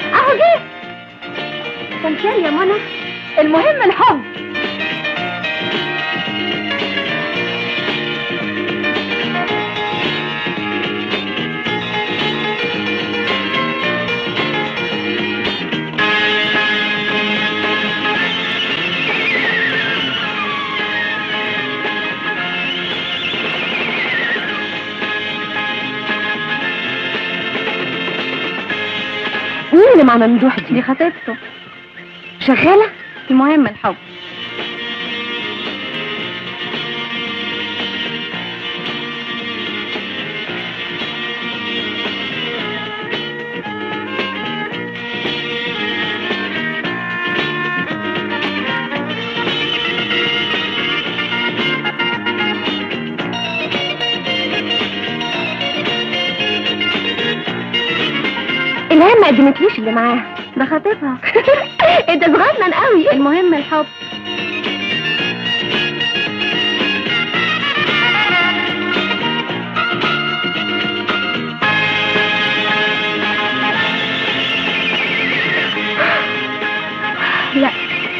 اهو جه كان فين يا منى المهم الحب مين اللي مع ممدوح دي؟ دي خطيبته شغالة؟ المهم الحب الهام ما قدمتليش اللي معاها ده خطيبها انت صغنن قوي المهم الحب لا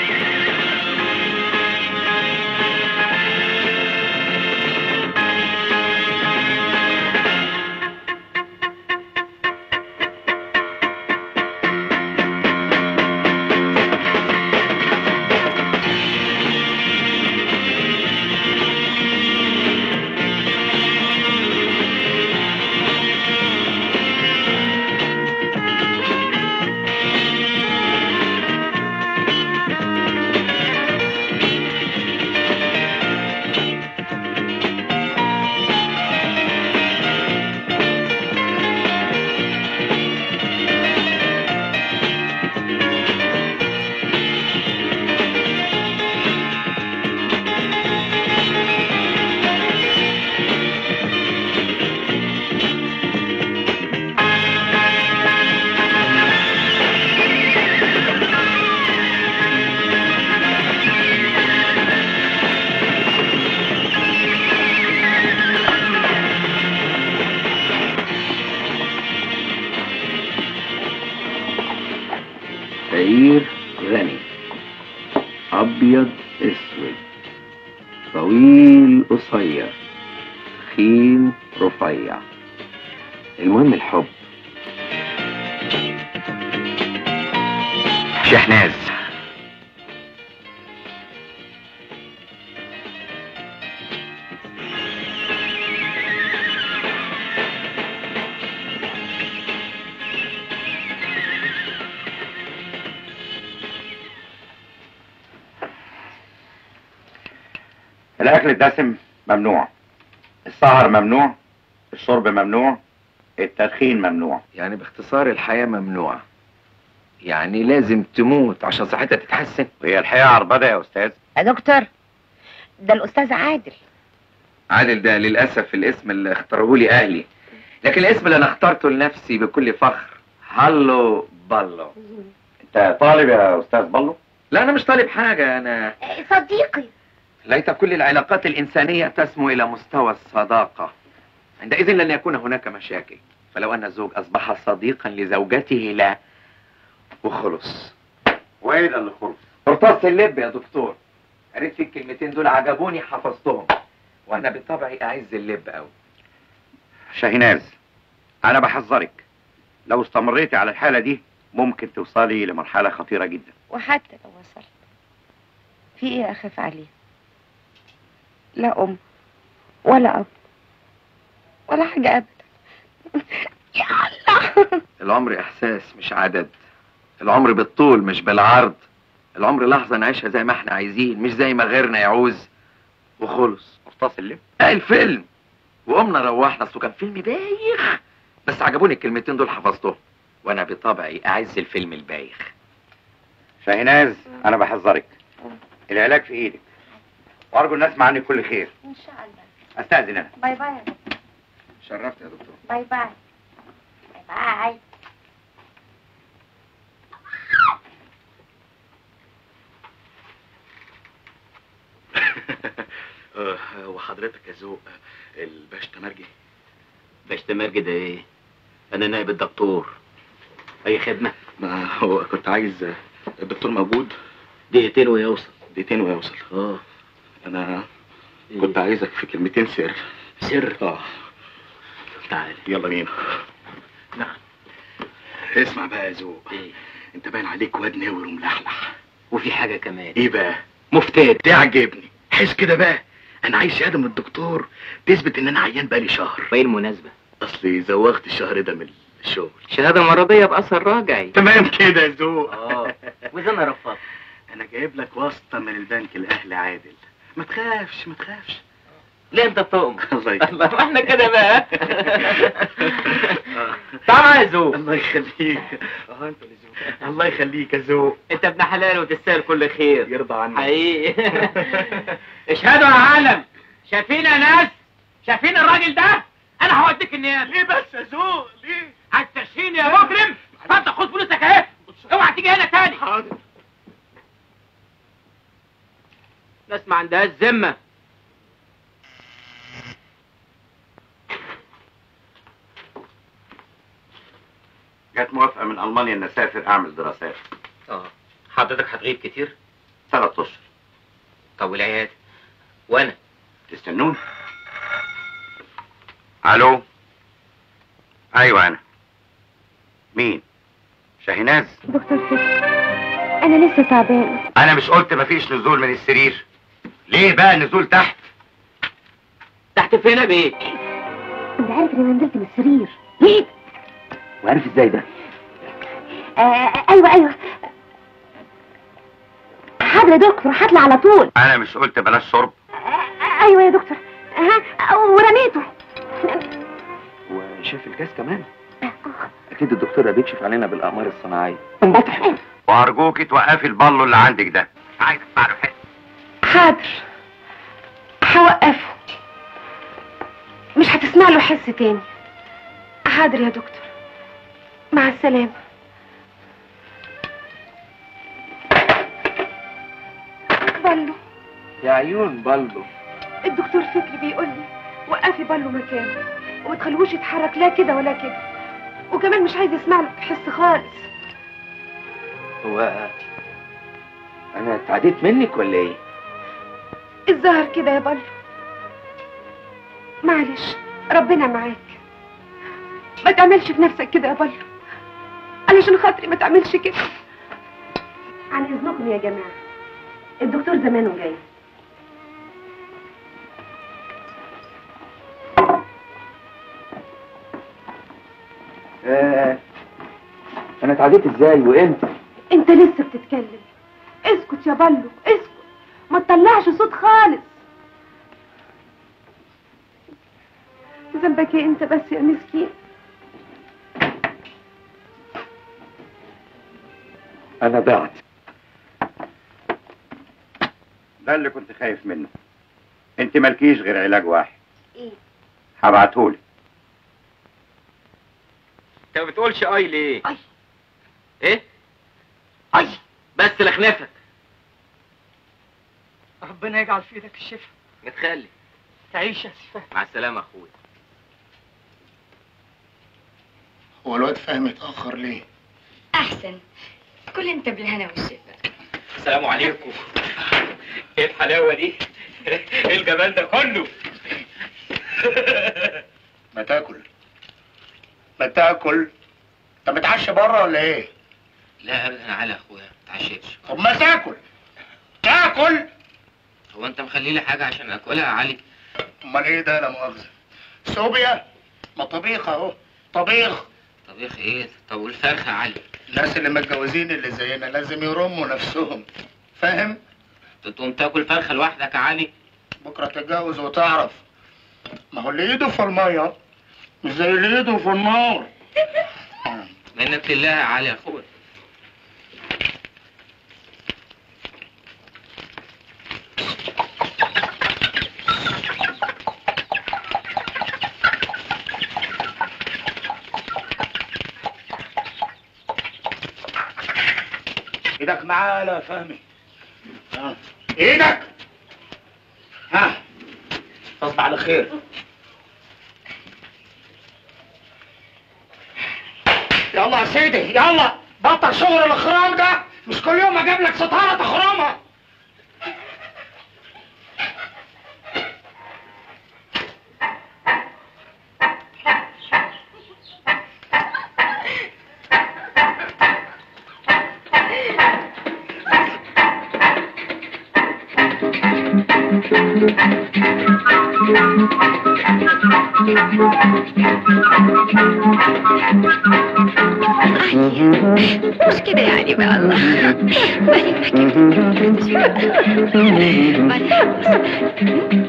فقير غني أبيض أسود طويل قصير تخين رفيع المهم الحب شحناز الأكل الدسم ممنوع السهر ممنوع الشرب ممنوع التدخين ممنوع يعني باختصار الحياة ممنوعة يعني لازم تموت عشان صحتها تتحسن وهي الحياة عربدة يا أستاذ يا دكتور ده الأستاذ عادل عادل ده للأسف الاسم اللي اختاره لي أهلي لكن الاسم اللي أنا اخترته لنفسي بكل فخر هالو بالو أنت طالب يا أستاذ بلو لا أنا مش طالب حاجة أنا صديقي ليت كل العلاقات الإنسانية تسمو إلى مستوى الصداقة عندئذ لن يكون هناك مشاكل فلو أن الزوج أصبح صديقا لزوجته لا وخلص وإيه ده اللي خلص قرطاس اللب يا دكتور قريت في الكلمتين دول عجبوني حفظتهم وأنا بطبعي أعز اللب أوي شاهيناز أنا بحذرك لو استمريتي على الحالة دي ممكن توصلي لمرحلة خطيرة جدا وحتى لو وصلت في ايه اخاف عليه لا ام ولا اب ولا حاجه ابدا يا الله العمر إحساس مش عدد العمر بالطول مش بالعرض العمر لحظة نعيشها زي ما احنا عايزين مش زي ما غيرنا يعوز وخلص قرطاس اللب آه الفيلم وقمنا روحنا اصله كان فيلم بايخ بس عجبوني الكلمتين دول حفظتهم وانا بطبعي اعز الفيلم البايخ شاهيناز أنا بحذرك العلاج في إيدك وأرجو الناس اسمع عني كل خير ان شاء الله أستأذن أنا باي باي يا دكتور. شرفت يا دكتور باي باي باي باي وحضرتك يا ذوق الباش تمرجي باش تمرجي ده ايه انا نائب الدكتور اي خدمه ما هو كنت عايز الدكتور موجود دقيقتين ويوصل دقيقتين ويوصل اه انا كنت عايزك في كلمتين سر سر اه تعال يلا بينا نعم اسمع بقى يا ذوق ايه انت باين عليك واد ناور وملحلح وفي حاجة كمان ايه بقى مفتات تعجبني حس كده بقى انا عايز شهاده من الدكتور تثبت ان انا عيان بقالي شهر وايه المناسبة اصلي زوغت الشهر ده من الشغل شهادة مرضية بأثر راجعي تمام كده يا ذوق اه واذا انا رفضت انا جايب لك واسطه من البنك الاهلي عادل ما تخافش ما تخافش ليه انت بتؤمن الله يخليك الله ما احنا كده بقى تعال يا زوق الله يخليك اه انت اللي ذوق الله يخليك يا ذوق انت ابن حلال وتستاهل كل خير يرضى عنك حقيقي اشهدوا يا عالم شايفين يا ناس شايفين الراجل ده انا هوديك النيابه ليه بس يا ذوق ليه عايز تشهيني يا مجرم فانت خد فلوسك اهي اوعى تيجي هنا تاني حاضر ناس ما عندهاش ذمه جت موافقة من ألمانيا إن أسافر أعمل دراسات اه حضرتك هتغيب كتير ثلاث أشهر طب والعياده وانا تستنون ألو أيوة أنا مين شاهيناز دكتور فكري انا لسه تعبانه أنا مش قلت مفيش نزول من السرير ليه بقى النزول تحت تحت فين يا بيه انت عارف اني نزلت من السرير ليه وعارف ازاي ده آه ايوه ايوه حاضر يا دكتور هطلع على طول أنا مش قلت بلاش شرب آه ايوه يا دكتور ها ورميته وشاف الكاس كمان اكيد الدكتور بيكشف علينا بالاقمار الصناعيه انبطح وأرجوك توقفي البلو اللي عندك ده عايز أعرف حاضر هوقفه مش هتسمع له حس تاني حاضر يا دكتور مع السلامة بلو يا عيون بالبو الدكتور فكري بيقول لي وقفي بلو مكانه وما تخلوش يتحرك لا كده ولا كده وكمان مش عايز يسمع له حس خالص هو انا اتعديت منك ولا ايه الظهر كده يا بلو معلش ربنا معاك ما تعملش في نفسك كده يا بلو علشان خاطري ما تعملش كده عن اذنكم يا جماعه الدكتور زمانه جاي آه. انا اتعديت ازاي وامتى انت لسه بتتكلم اسكت يا بلو اسكت ما تطلعش صوت خالص ذنبك ايه انت بس يا مسكين انا ضعت ده اللي كنت خايف منه انت مالكيش غير علاج واحد ايه هبعتهولك انت ما بتقولش اي ليه اي ايه اي بس لخنفك ربنا يجعل في ايدك الشفاء متخلي تعيش يا سفاه مع السلامه اخويا هو الواد فاهم اتأخر ليه؟ احسن كل انت بالهنا والشفا السلام عليكم ايه الحلاوه دي ايه الجمال ده كله ما تاكل ما تاكل انت متعشى بره ولا ايه؟ لا ابدا على اخويا ما اتعشيتش طب ما تاكل تاكل هو انت مخلي لي حاجه عشان اكلها يا علي امال ايه ده لا مؤاخذة صوبيا ما طبيخ اهو طبيخ طبيخ ايه طب والفرخه يا علي الناس اللي متجوزين اللي زينا لازم يرموا نفسهم فاهم؟ تقوم تاكل فرخه لوحدك يا علي بكرة تتجوز وتعرف ما هو اللي ايده في المية مش زي اللي ايده في النار منك لله يا علي يا اخويا ايدك معايا يا فهمي ها. ايدك ها تصبح على خير يلا يا سيدي يلا بطل شغل الاخرام ده مش كل يوم اجيب لك ستاره تخرمها مش كده يعني بقى الله بعدين بحكي بعدين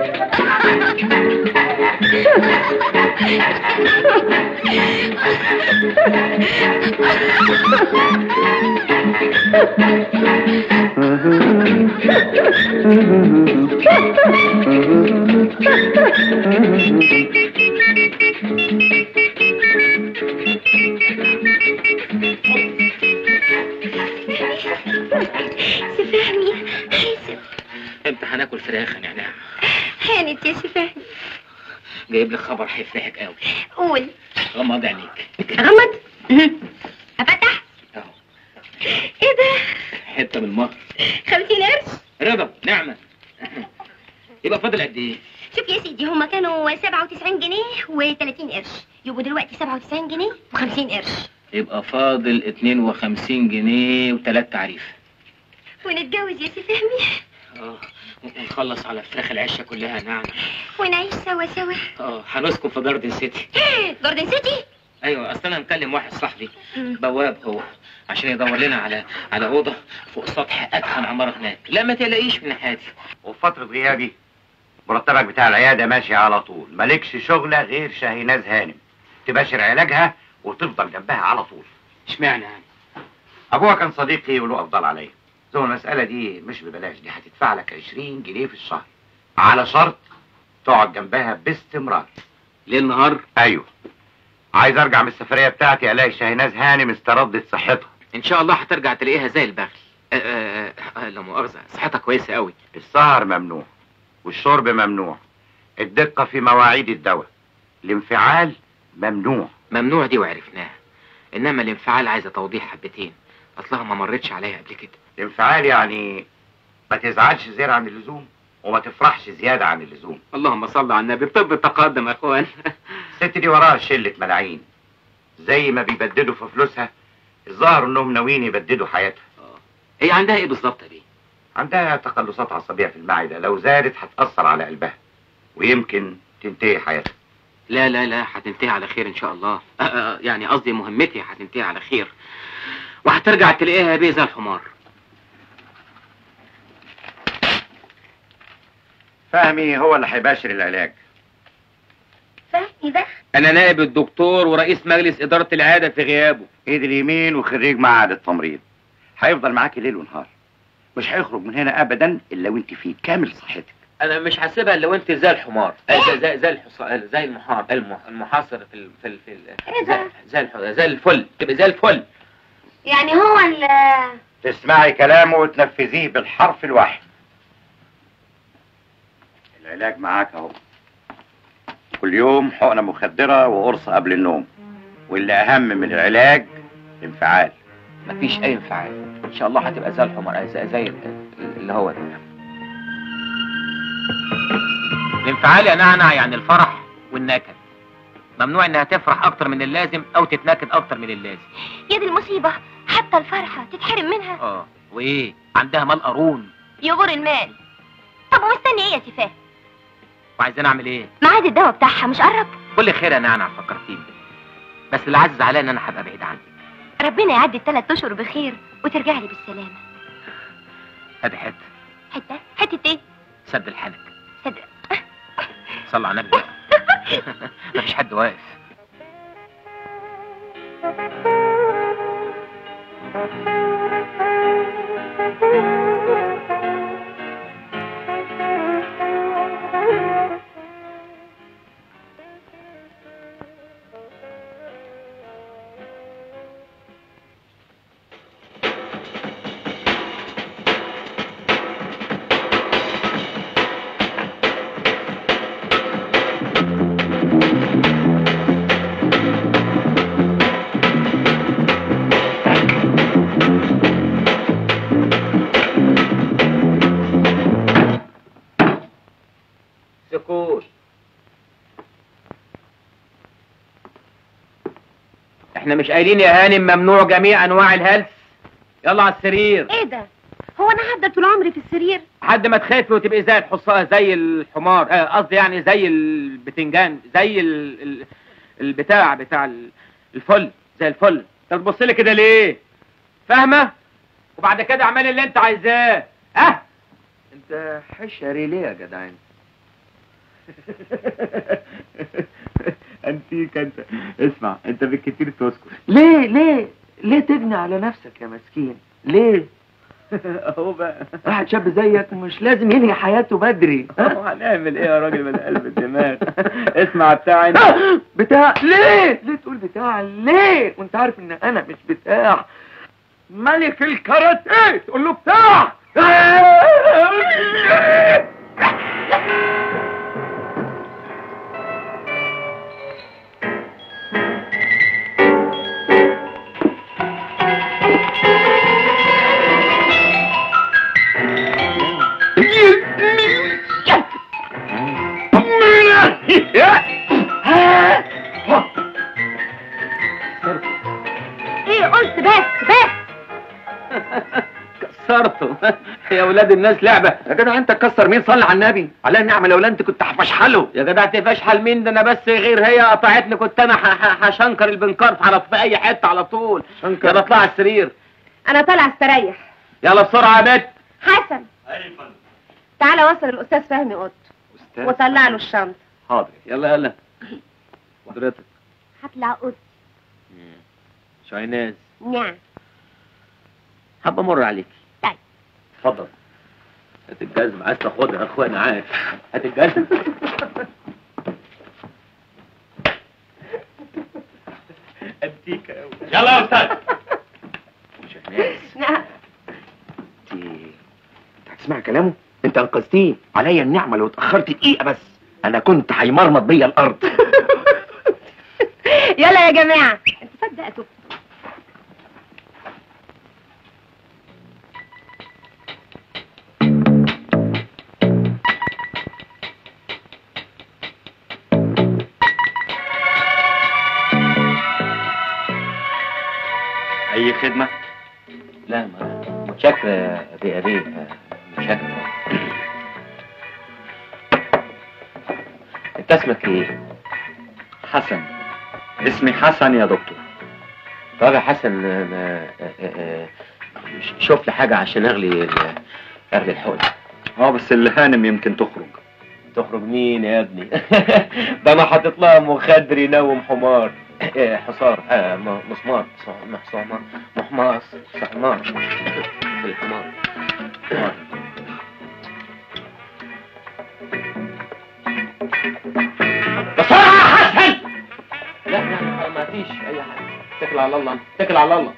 سفهمي حاسب امتى هناكل فراخ يا نعناع هانت يا سفهمي جايب لك خبر هيفرحك قوي قول غمض عينيك غمض افتح اهو ايه ده حته من المهر خمسين قرش رضا نعمه يبقى فاضل قد ايه شوف يا سيدي هما كانوا 97 جنيه و30 قرش يبقوا دلوقتي 97 جنيه و50 قرش يبقى فاضل 52 جنيه وثلاث تعريف ونتجوز يا سي فهمي اه ونخلص على فراخ العشه كلها نعم ونعيش سوا سوا اه هنسكن في جاردن سيتي جاردن سيتي ايوه اصل انا مكلم واحد صاحبي مم. بواب هو عشان يدور لنا على على اوضه فوق سطح اتخن عماره هناك لا ما تلاقيش من حياتي وفي فترة غيابي مرتبك بتاع العيادة ماشي على طول مالكش شغلة غير شاهيناز هانم تباشر علاجها وتفضل جنبها على طول اشمعنى يعني ابوها كان صديقي وله افضل عليا زو المسألة دي مش ببلاش دي هتدفع لك 20 جنيه في الشهر على شرط تقعد جنبها باستمرار ليل نهار ايوه عايز ارجع من السفرية بتاعتي الاقي شاهيناز هانم استردت صحتها ان شاء الله هترجع تلاقيها زي البغل آه، آه، آه، لا مؤاخذه صحتها كويسه قوي السهر ممنوع والشرب ممنوع الدقة في مواعيد الدواء الانفعال ممنوع ممنوع دي وعرفناها انما الانفعال عايزه توضيح حبتين اصلها ما مرتش عليا قبل كده الانفعال يعني ما تزعلش زيادة عن اللزوم وما تفرحش زيادة عن اللزوم اللهم صل على النبي بطب التقدم يا اخوان الست دي وراها شلة ملاعين زي ما بيبددوا في فلوسها الظاهر انهم ناويين يبددوا حياتها هي عندها ايه بالظبط يا بيه عندها تقلصات عصبية في المعدة لو زادت هتأثر على قلبها ويمكن تنتهي حياتها لا لا لا هتنتهي على خير ان شاء الله آه، آه، يعني قصدي مهمتي هتنتهي على خير وهترجع تلاقيها يا بيه زي الحمار فهمي هو اللي هيباشر العلاج فهمي ده انا نائب الدكتور ورئيس مجلس اداره العياده في غيابه ايد اليمين وخريج معهد التمريض هيفضل معاكي ليل ونهار مش هيخرج من هنا ابدا الا وانت في كامل صحتك انا مش حاسبها لو انت زي الحمار آه، زي زي زي, الحص... زي المحار الم- المحاصر في ال... في ال... في ال... إيه زي, ده؟ زي, الح... زي الفل تبقى زي الفل يعني هو ال تسمعي كلامه وتنفذيه بالحرف الواحد العلاج معاك اهو كل يوم حقنة مخدرة وقرص قبل النوم واللي أهم من العلاج الانفعال مفيش اي انفعال ان شاء الله هتبقى زي الحمار آه، زي, زي ال- اللي هو ده الانفعال يا نعنع يعني الفرح والنكد ممنوع انها تفرح اكتر من اللازم او تتنكد اكتر من اللازم يا دي المصيبة حتى الفرحة تتحرم منها اه وايه عندها مال قارون يغور المال طب ومستني ايه يا سفاه وعايزين اعمل ايه ميعاد الدواء بتاعها مش قرب كل خير يا نعنع فكرتيني بس اللي عايز زعلان ان انا هبقى بعيد عنك ربنا يعدي الثلاث اشهر بخير وترجع لي بالسلامة ادي حته حتة حتة ايه سد الحنك صدق صلى على النبي مفيش حد واقف احنا مش قايلين يا هانم ممنوع جميع انواع الهلس يلا على السرير ايه ده هو انا هفضل طول عمري في السرير لحد ما تخافي وتبقي زي الحصان زي الحمار آه، قصدي يعني زي البتنجان زي ال... ال... البتاع بتاع ال- الفل زي الفل انت بتبص لي كده ليه فاهمه وبعد كده اعملي اللي انت عايزاه اه انت حشري ليه يا جدعان انتيك انت اسمع انت بالكتير تسكت ليه ليه ليه تجني على نفسك يا مسكين ليه اهو بقى واحد شاب زيك مش لازم ينهي حياته بدري هو هنعمل ايه يا راجل من قلب الدماغ اسمع بتاع انت بتاع ليه ليه تقول بتاع ليه وانت عارف ان انا مش بتاع ملك الكاراتيه تقول له بتاع ايه قلت بس بس كسرته يا ولاد الناس لعبه يا جدع انت تكسر مين صلي على النبي على النعمه لولا انت كنت هفشحله يا جدع تفشحل مين ده انا بس غير هي قطعتني كنت انا ح- ح- هشنكر البنكار على في اي حته على طول شنكر. يلا اطلع على السرير انا طالعه استريح يلا بسرعه يا بت حسن تعالى وصل الاستاذ فهمي اوضته استاذ وطلع له الشنطه حاضر يلا يلا حضرتك هطلع اوضتي شايناز نعم حابة امر عليك طيب. اتفضل هات الجزم عايز تاخدها يا اخويا انا عارف هات الجزم انتيكا قوي يلا يا استاذ شهناز نعم انت انت هتسمع كلامه انت انقذتيه عليا النعمه لو اتاخرت دقيقه بس انا كنت هيمرمط بيا الارض يلا يا جماعه انت صدقتوا اي خدمه لا ما متشكر يا ابي ابي متشكر انت اسمك ايه؟ حسن اسمي حسن يا دكتور طب يا حسن آه، آه، آه، آه، ش- شوف لي حاجة عشان اغلي ال- اغلي الحقن اه بس الهانم يمكن تخرج تخرج مين يا ابني؟ ده انا حاطط لها مخدر ينوم حمار آه، حصار آه م- مسمار ص- محصار محماص حمار الحمار بسرعة يا حسن لا لا ما فيش اي حاجة اتكل على الله اتكل على الله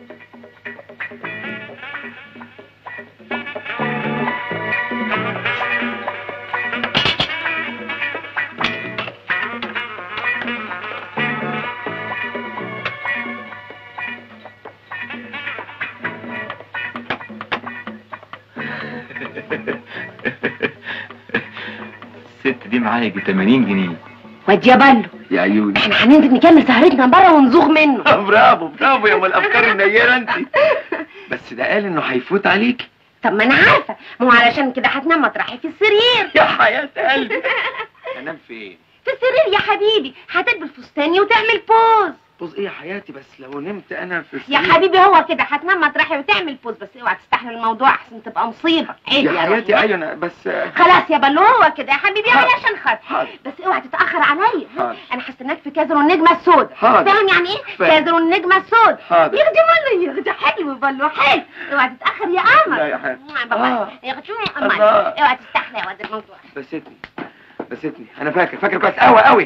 الست دي معايا يجي 80 جنيه واد يا بلو يا عيوني احنا هننزل نكمل سهرتنا بره ونزوغ منه برافو برافو يا ام الافكار النيره انت بس ده قال انه هيفوت عليك طب ما انا عارفه ما هو علشان كده هتنام مطرحي في السرير يا حياه قلبي انام فين في السرير يا حبيبي هتلبس فستاني وتعمل بوز بص ايه يا حياتي بس لو نمت انا في يا السرير- حبيبي هو كده هتنام مطرحي وتعمل بوز بس اوعى تستحمل الموضوع احسن تبقى مصيبه عيب يا حياتي روحي. ايوه أنا بس خلاص يا بلو هو كده يا حبيبي حاضر. علشان خاطر حاضر. بس اوعى تتاخر عليا حاضر. انا هستناك في كازر النجمه السوداء حاضر. فاهم يعني ايه فاهم. كازر النجمه السوداء حاضر. يغدي مالي يغدي حلو بلو حلو اوعى تتاخر يا قمر لا يا حبيبي. بابا آه. يغدي الله. قمر اوعى تستحلى يا واد الموضوع بستني بستني انا فاكر فاكر كويس قوي قوي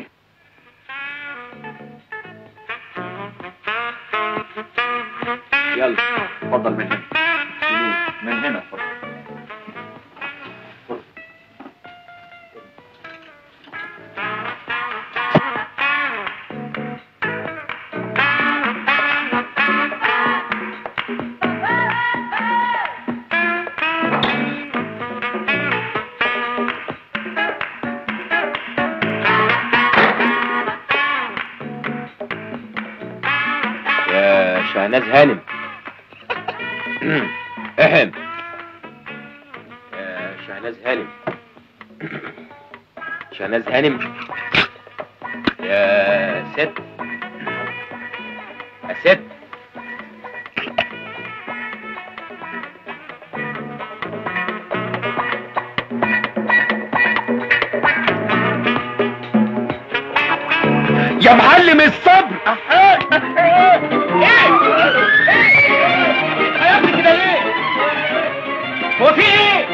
يلا اتفضل من هنا من هنا اتفضل شهناز هانم اهم يا شهناز هانم شهناز هانم يا ست يا ست يا معلم الصبر هيعمل كده ليه؟ هو في ايه؟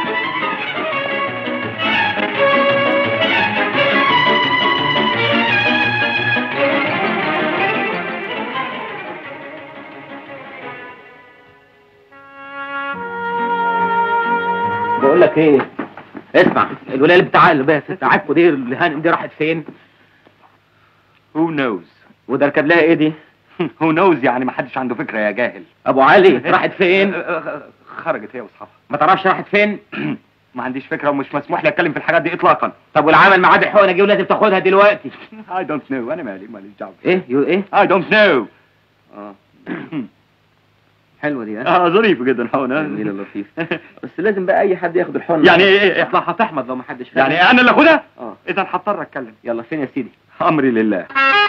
بقول لك ايه اسمع الولايه اللي بتاع اللي بتاعتكوا دي اللي هانم دي راحت فين؟ هو نوز وده ركب لها ايه دي؟ هو نوز يعني ما حدش عنده فكره يا جاهل ابو علي راحت فين؟ خرجت هي واصحابها ما تعرفش راحت فين؟ ما عنديش فكره ومش مسموح لي اتكلم في الحاجات دي اطلاقا طب والعمل ميعاد الحقنه جه ولازم تاخدها دلوقتي I don't know انا مالي ماليش دعوه ايه يو ايه؟ I don't know اه حلوه دي ها؟ اه ظريف جدا هون جميله لطيف بس لازم بقى اي حد ياخد الحقنه يعني ايه إيه؟ اطلع هتحمض لو ما حدش خد. يعني انا اللي اخدها اه اذا هضطر اتكلم يلا فين يا سيدي؟ امري لله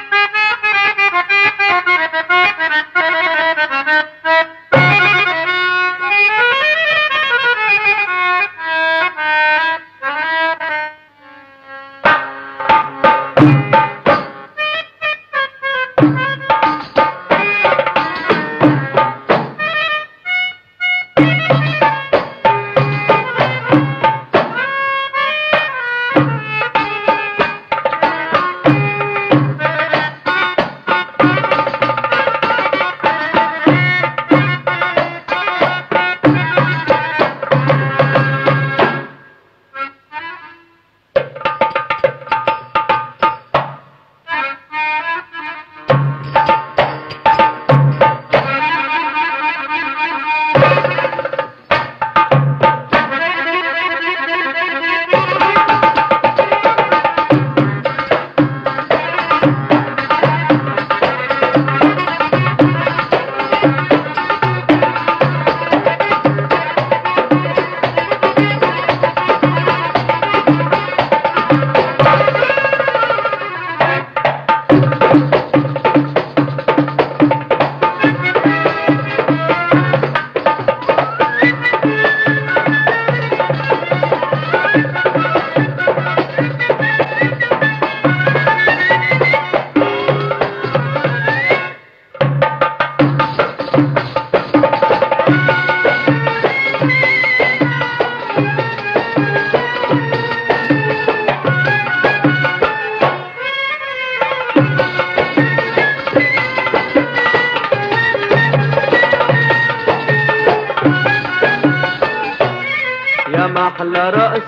يا محلى رأس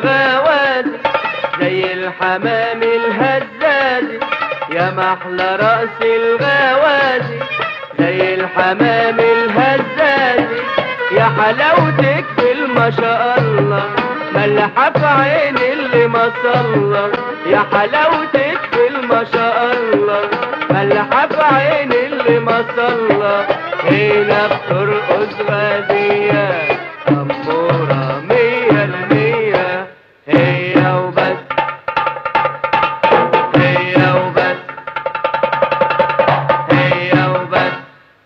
الغوازي زي الحمام الهزازي يا محلى رأس الغوازي زي الحمام الهزازي يا حلاوتك في ما شاء الله ملحة في عين اللي ما صلى يا حلاوتك في ما شاء الله ملحة في عين اللي ما صلى هنا بترقص غازية أمورة مية المية هي وبس هي وبس هي وبس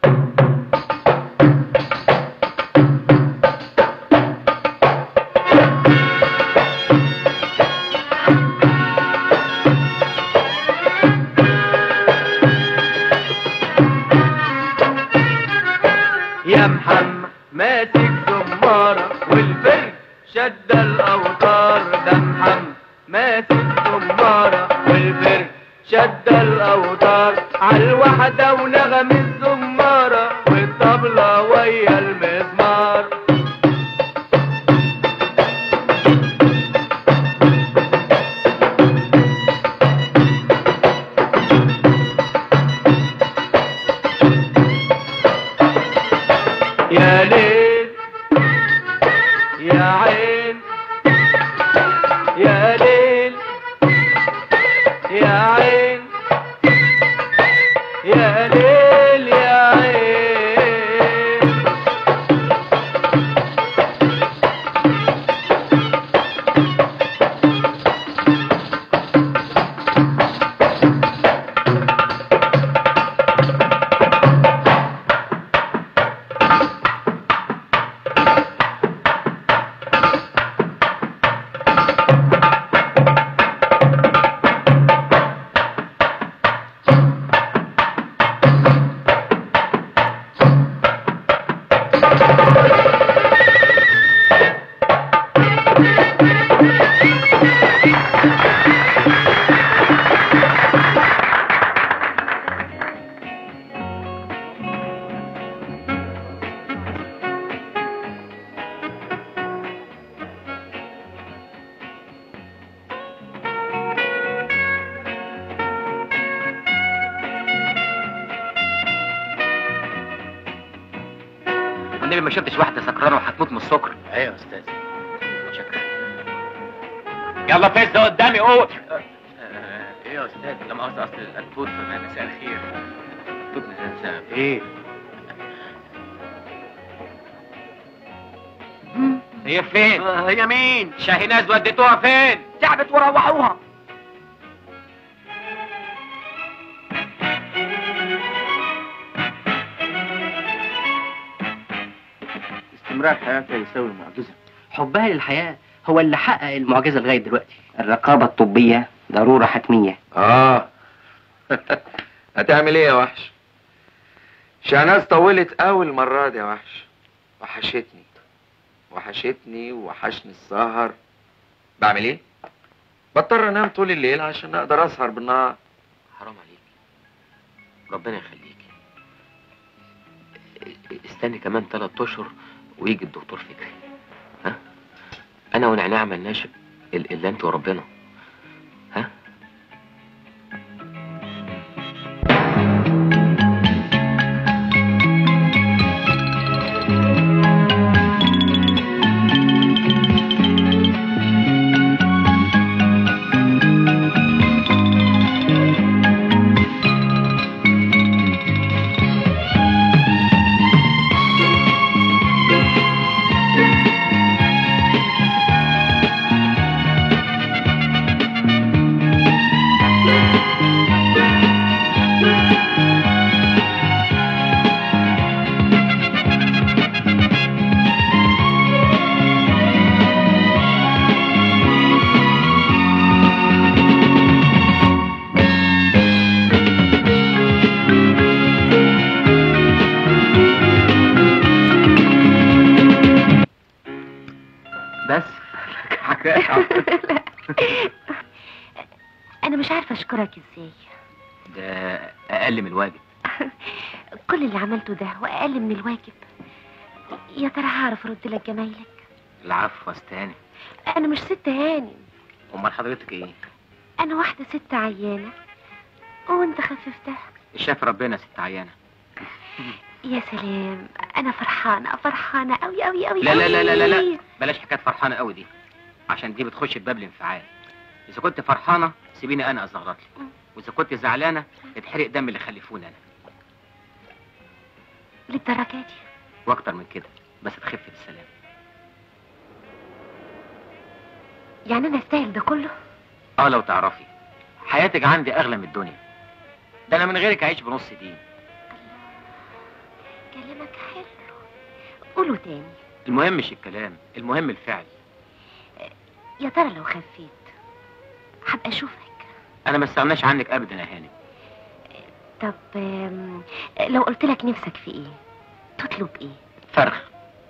يا محمد ماسك زمارة والفرد شد الأوتار ده محمد ماسك زمارة والفرد شد الأوتار عالوحدة ونغم الزمارة والطبلة ويا المزمار يا ليل يا عين يا ليل يا عين يا ليل يا عين والنبي ما شفتش واحده سكرانه وهتموت من السكر ايوه يا استاذ شكرا يلا فز قدامي قول ايه يا استاذ لا مؤاخذة اصل التوت مساء الخير التوت مساء ايه هي فين؟ هي مين شاهيناز وديتوها فين؟ تعبت وروحوها استمرار حياتها يساوي معجزه حبها للحياة هو اللي حقق المعجزة لغاية دلوقتي الرقابة الطبية ضرورة حتمية اه هتعمل ايه يا وحش شهناز طولت قوي المرة دي يا وحش وحشتني وحشتني وحشني السهر بعمل ايه بضطر انام طول الليل عشان اقدر اسهر بالنهار حرام عليك ربنا يخليك استني كمان ثلاث اشهر ويجي الدكتور فكري ها انا ونعناع ملناش ال- الا انت وربنا ها بس انا مش عارفه اشكرك ازاي ده اقل من الواجب كل اللي عملته ده واقل من الواجب يا ترى هعرف ارد لك جمايلك العفو استاني انا مش ست هانم امال حضرتك ايه انا واحده ست عيانه وانت خففتها شاف ربنا ست عيانه يا سلام انا فرحانه فرحانه قوي قوي قوي لا لا لا لا لا لا بلاش حكايه فرحانه قوي دي عشان دي بتخش بباب الانفعال اذا كنت فرحانه سيبيني انا ازغرط لك واذا كنت زعلانه اتحرق دم اللي خلفوني انا للدرجه دي واكتر من كده بس تخف بالسلام يعني انا استاهل ده كله اه لو تعرفي حياتك عندي اغلى من الدنيا ده انا من غيرك اعيش بنص دين كلامك حلو قوله تاني المهم مش الكلام المهم الفعل يا ترى لو خفيت هبقى اشوفك انا ما استغناش عنك ابدا يا هانم طب آم، لو قلت لك نفسك في ايه تطلب ايه فرخ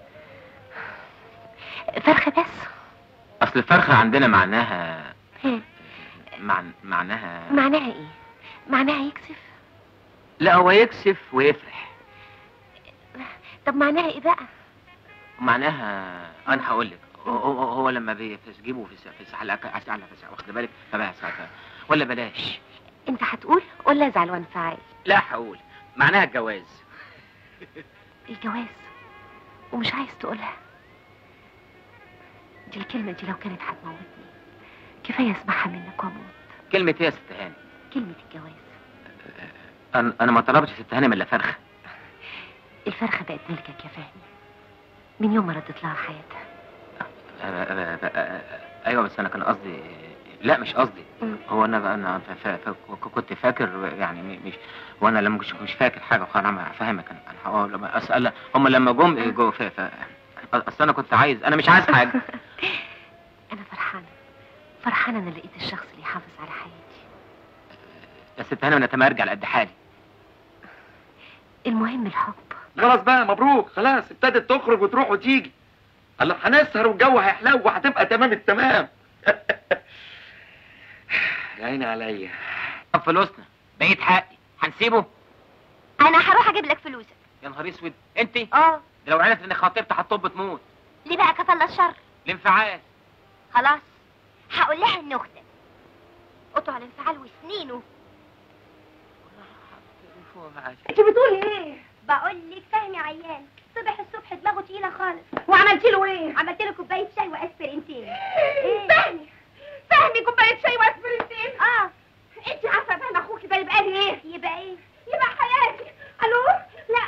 فرخه بس اصل الفرخه عندنا معناها ها مع... معناها معناها ايه معناها يكسف لا هو يكسف ويفرح طب معناها ايه بقى معناها انا هقول لك هو, هو, هو لما بيجيبوا في س- في سحلة على في واخد بالك فبقى ساعتها ولا بلاش انت هتقول ولا ازعل وانفعل لا هقول معناها الجواز الجواز ومش عايز تقولها دي الكلمة دي لو كانت هتموتني كفاية اسمعها منك واموت كلمة ايه يا ست هانم كلمة الجواز انا انا ما طلبتش ست هانم الا فرخه الفرخة بقت ملكك يا فهمي من يوم ما ردت لها حياتها أ- أ- أ- أ- ايوه بس انا كان قصدي لا مش قصدي مم. هو انا انا ف- ف- ف- كنت فاكر يعني م- مش وانا لما مش مش فاكر حاجه خلاص انا فاهمك انا أنا هقول- لما اسال هم لما جم جو ف- ف- اصل انا كنت عايز انا مش عايز حاجه انا فرحانة فرحانة انا لقيت الشخص اللي يحافظ على حياتي يا ست هانم انا تمام ارجع على قد حالي المهم الحب خلاص بقى مبروك خلاص ابتدت تخرج وتروح وتيجي الله هنسهر والجو هيحلو وهتبقى تمام التمام يا عيني عليا طب فلوسنا بقيت حقي هنسيبه انا هروح اجيب لك فلوسك يا نهار اسود انت اه لو عرفت اني خاطبت هتطب تموت ليه بقى كفل الشر الانفعال خلاص هقول لها ان اختك قطع الانفعال وسنينه انت بتقولي ايه بقول لك فهمي عيان صبح الصبح دماغه خالص وعملت له ايه عملت له كوبايه شاي واسبرينتين فهمي فهمي كوبايه شاي واسبرينتين اه انت عارفه فهم اخوك ده يبقى لي ايه يبقى ايه يبقى حياتي الو لا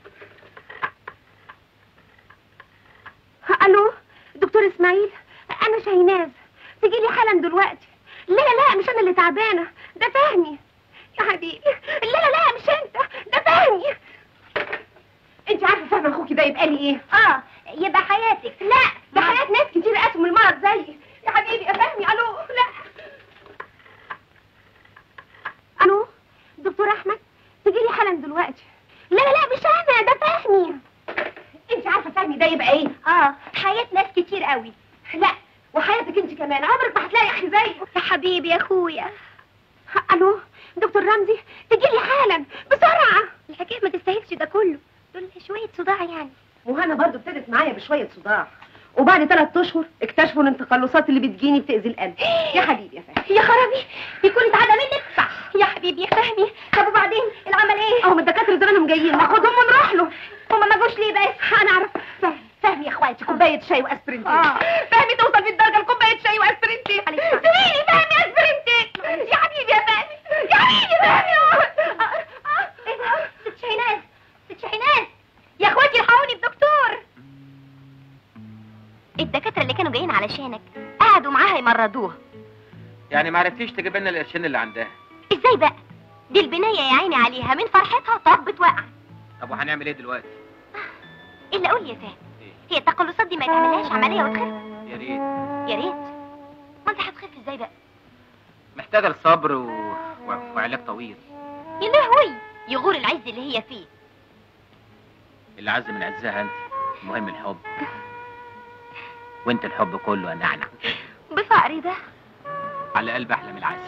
الو دكتور اسماعيل انا شاهيناز تجي لي حالا دلوقتي لا لا لا مش انا اللي تعبانه ده فهمي يا حبيبي لا لا لا مش انت ده فهمي انت عارفه فهم اخوك ده يبقى لي ايه اه يبقى حياتك لا ده حياه ناس كتير قاسوا من المرض زيي يا حبيبي يا فهمي الو لا الو دكتور احمد تجي لي حالا دلوقتي لا لا لا مش انا ده فهمي انت عارفه فهمي ده يبقى ايه اه حياة ناس كتير قوي لا وحياتك انت كمان عمرك ما هتلاقي اخي زيه يا حبيبي يا اخويا الو دكتور رمزي تجي لي حالا بسرعه الحكايه ما تستاهلش ده كله دول شويه صداع يعني وهنا برضو ابتدت معايا بشويه صداع وبعد ثلاث اشهر اكتشفوا ان التقلصات اللي بتجيني بتاذي القلب يا حبيبي يا فهمي يا خرابي يكون اتعدى منك صح يا حبيبي يا فهمي طب وبعدين العمل ايه اهو من الدكاتره زمانهم جايين ناخدهم ونروح له هما ما جوش ليه بس انا اعرف فهمي فهمي يا اخواتي كوبايه شاي واسبرنتين آه. فهمي توصل في الدرجه لكوبايه شاي واسبرنتين معلش، معلش. سيبيني فهمي اسبرنتين يا حبيبي يا فهمي يا حبيبي فهمي آه، آه. ايه ده ست شاهيناز ست شاهيناز يا اخواتي الحقوني بدكتور الدكاتره اللي كانوا جايين علشانك قعدوا معاها يمرضوها يعني ما عرفتيش تجيب لنا القرشين اللي عندها ازاي بقى دي البنيه يا عيني عليها من فرحتها طبت وقع طب وهنعمل ايه دلوقتي الا قول يا فهمي هي التقلصات دي ما يتعملهاش عمليه وتخف يا ريت يا ريت ما انت هتخف ازاي بقى محتاجه الصبر و... و... وعلاج طويل يا لهوي يغور العز اللي هي فيه اللي عز من عزها انت المهم الحب وانت الحب كله يا نعنع بفقري ده على قلب احلى من العسل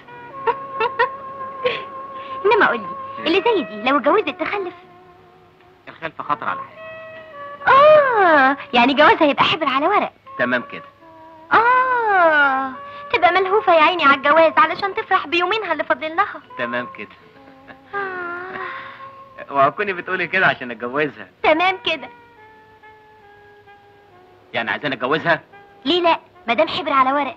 انما قول لي اللي زي دي لو اتجوزت تخلف الخلفه خطر على حاجه اه يعني جوازها يبقى حبر على ورق تمام كده اه تبقى ملهوفه يا عيني على الجواز علشان تفرح بيومينها اللي فاضل لها تمام كده آه. وهكوني بتقولي كده عشان اتجوزها تمام كده يعني عايزين اتجوزها ليه لا مدام حبر على ورق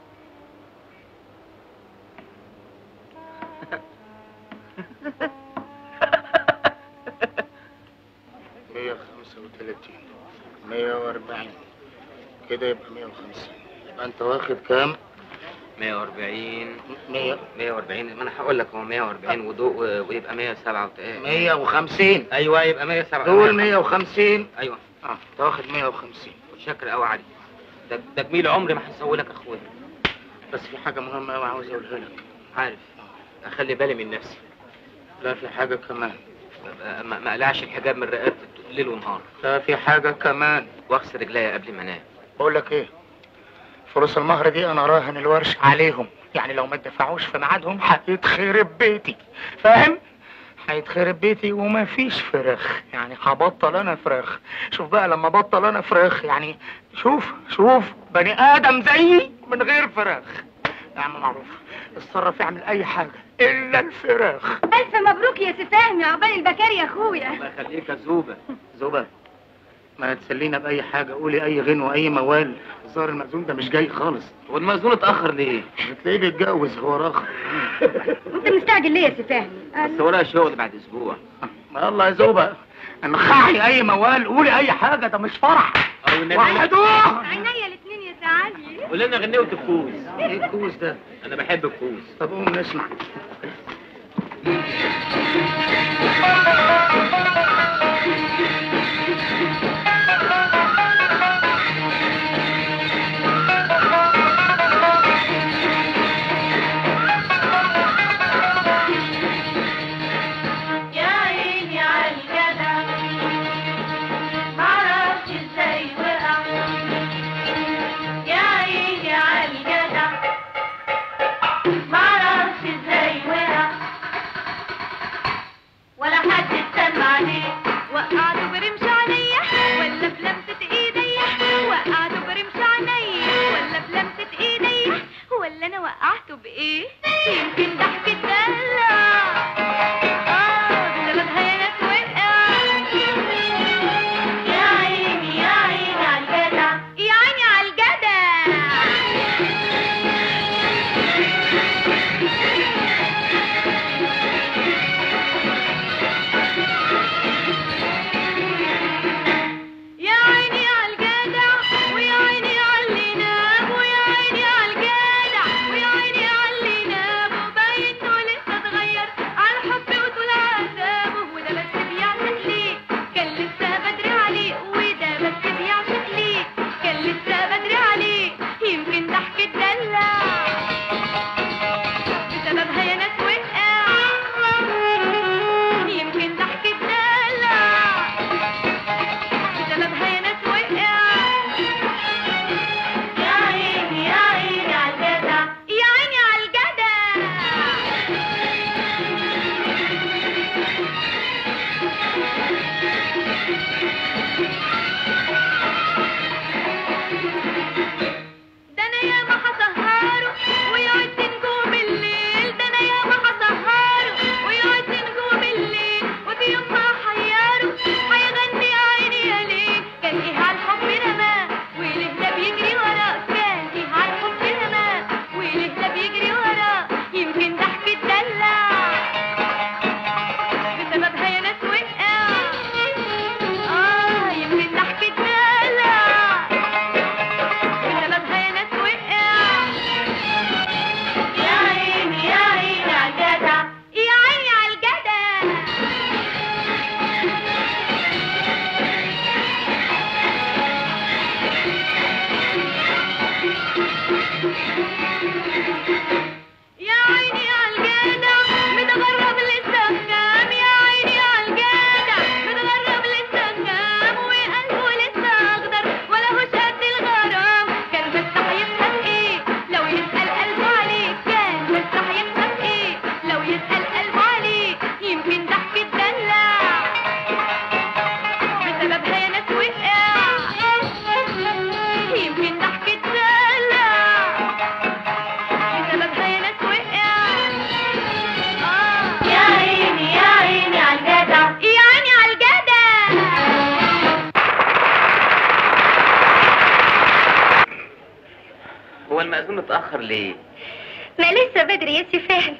مية خمسة وتلاتين مية وأربعين كده يبقى مية وخمسين يبقى أنت واخد كام؟ 140 مية 140 ما انا هقول لك هو 140 ودو ويبقى 107 مية وخمسين ايوه يبقى 107 دول مية وخمسين ايوه اه أنت واخد مية وخمسين شكر قوي علي ده ده جميل عمري ما هسوي لك اخويا بس في حاجة مهمة أوي عاوز أقولها لك عارف اخلي بالي من نفسي لا في حاجة كمان ما- ما ما اقلعش الحجاب من رقبتي ليل ونهار لا في حاجة كمان واغسل رجليا قبل ما انام بقول لك ايه فلوس المهر دي انا راهن الورش عليهم يعني لو ما دفعوش في ميعادهم هيتخرب بيتي فاهم هيتخرب بيتي وما فيش فراخ يعني هبطل انا فراخ شوف بقى لما بطل انا فراخ يعني شوف شوف بني ادم زيي من غير فراخ يا عم معروف اتصرف اعمل اي حاجه الا الفراخ الف مبروك يا سي فهمي عقبال البكاري يا اخويا الله يخليك يا زوبه زوبة ما تسلينا بأي حاجة قولي أي غنوة أي موال الظاهر المأذون ده مش جاي خالص والمأذون اتاخر ليه بتلاقيه بيتجوز هو راخر انت مستعجل ليه يا سي فهمي بس ورايا شغل بعد اسبوع ما يلا يا زوبة انخعي أي موال قولي أي حاجة ده مش فرح او النبي وحدوه عينيا الاثنين يا سعادي قول لنا غنيه الكوز ايه الكوز ده انا بحب الكوز طب قوم نسمع يا عيني عالجدع معرفش ازاي وقع يا عيني عالجدع معرفش ازاي وقع ولا حد المأذون متأخر ليه؟ ما لسه بدري يا سي فهمي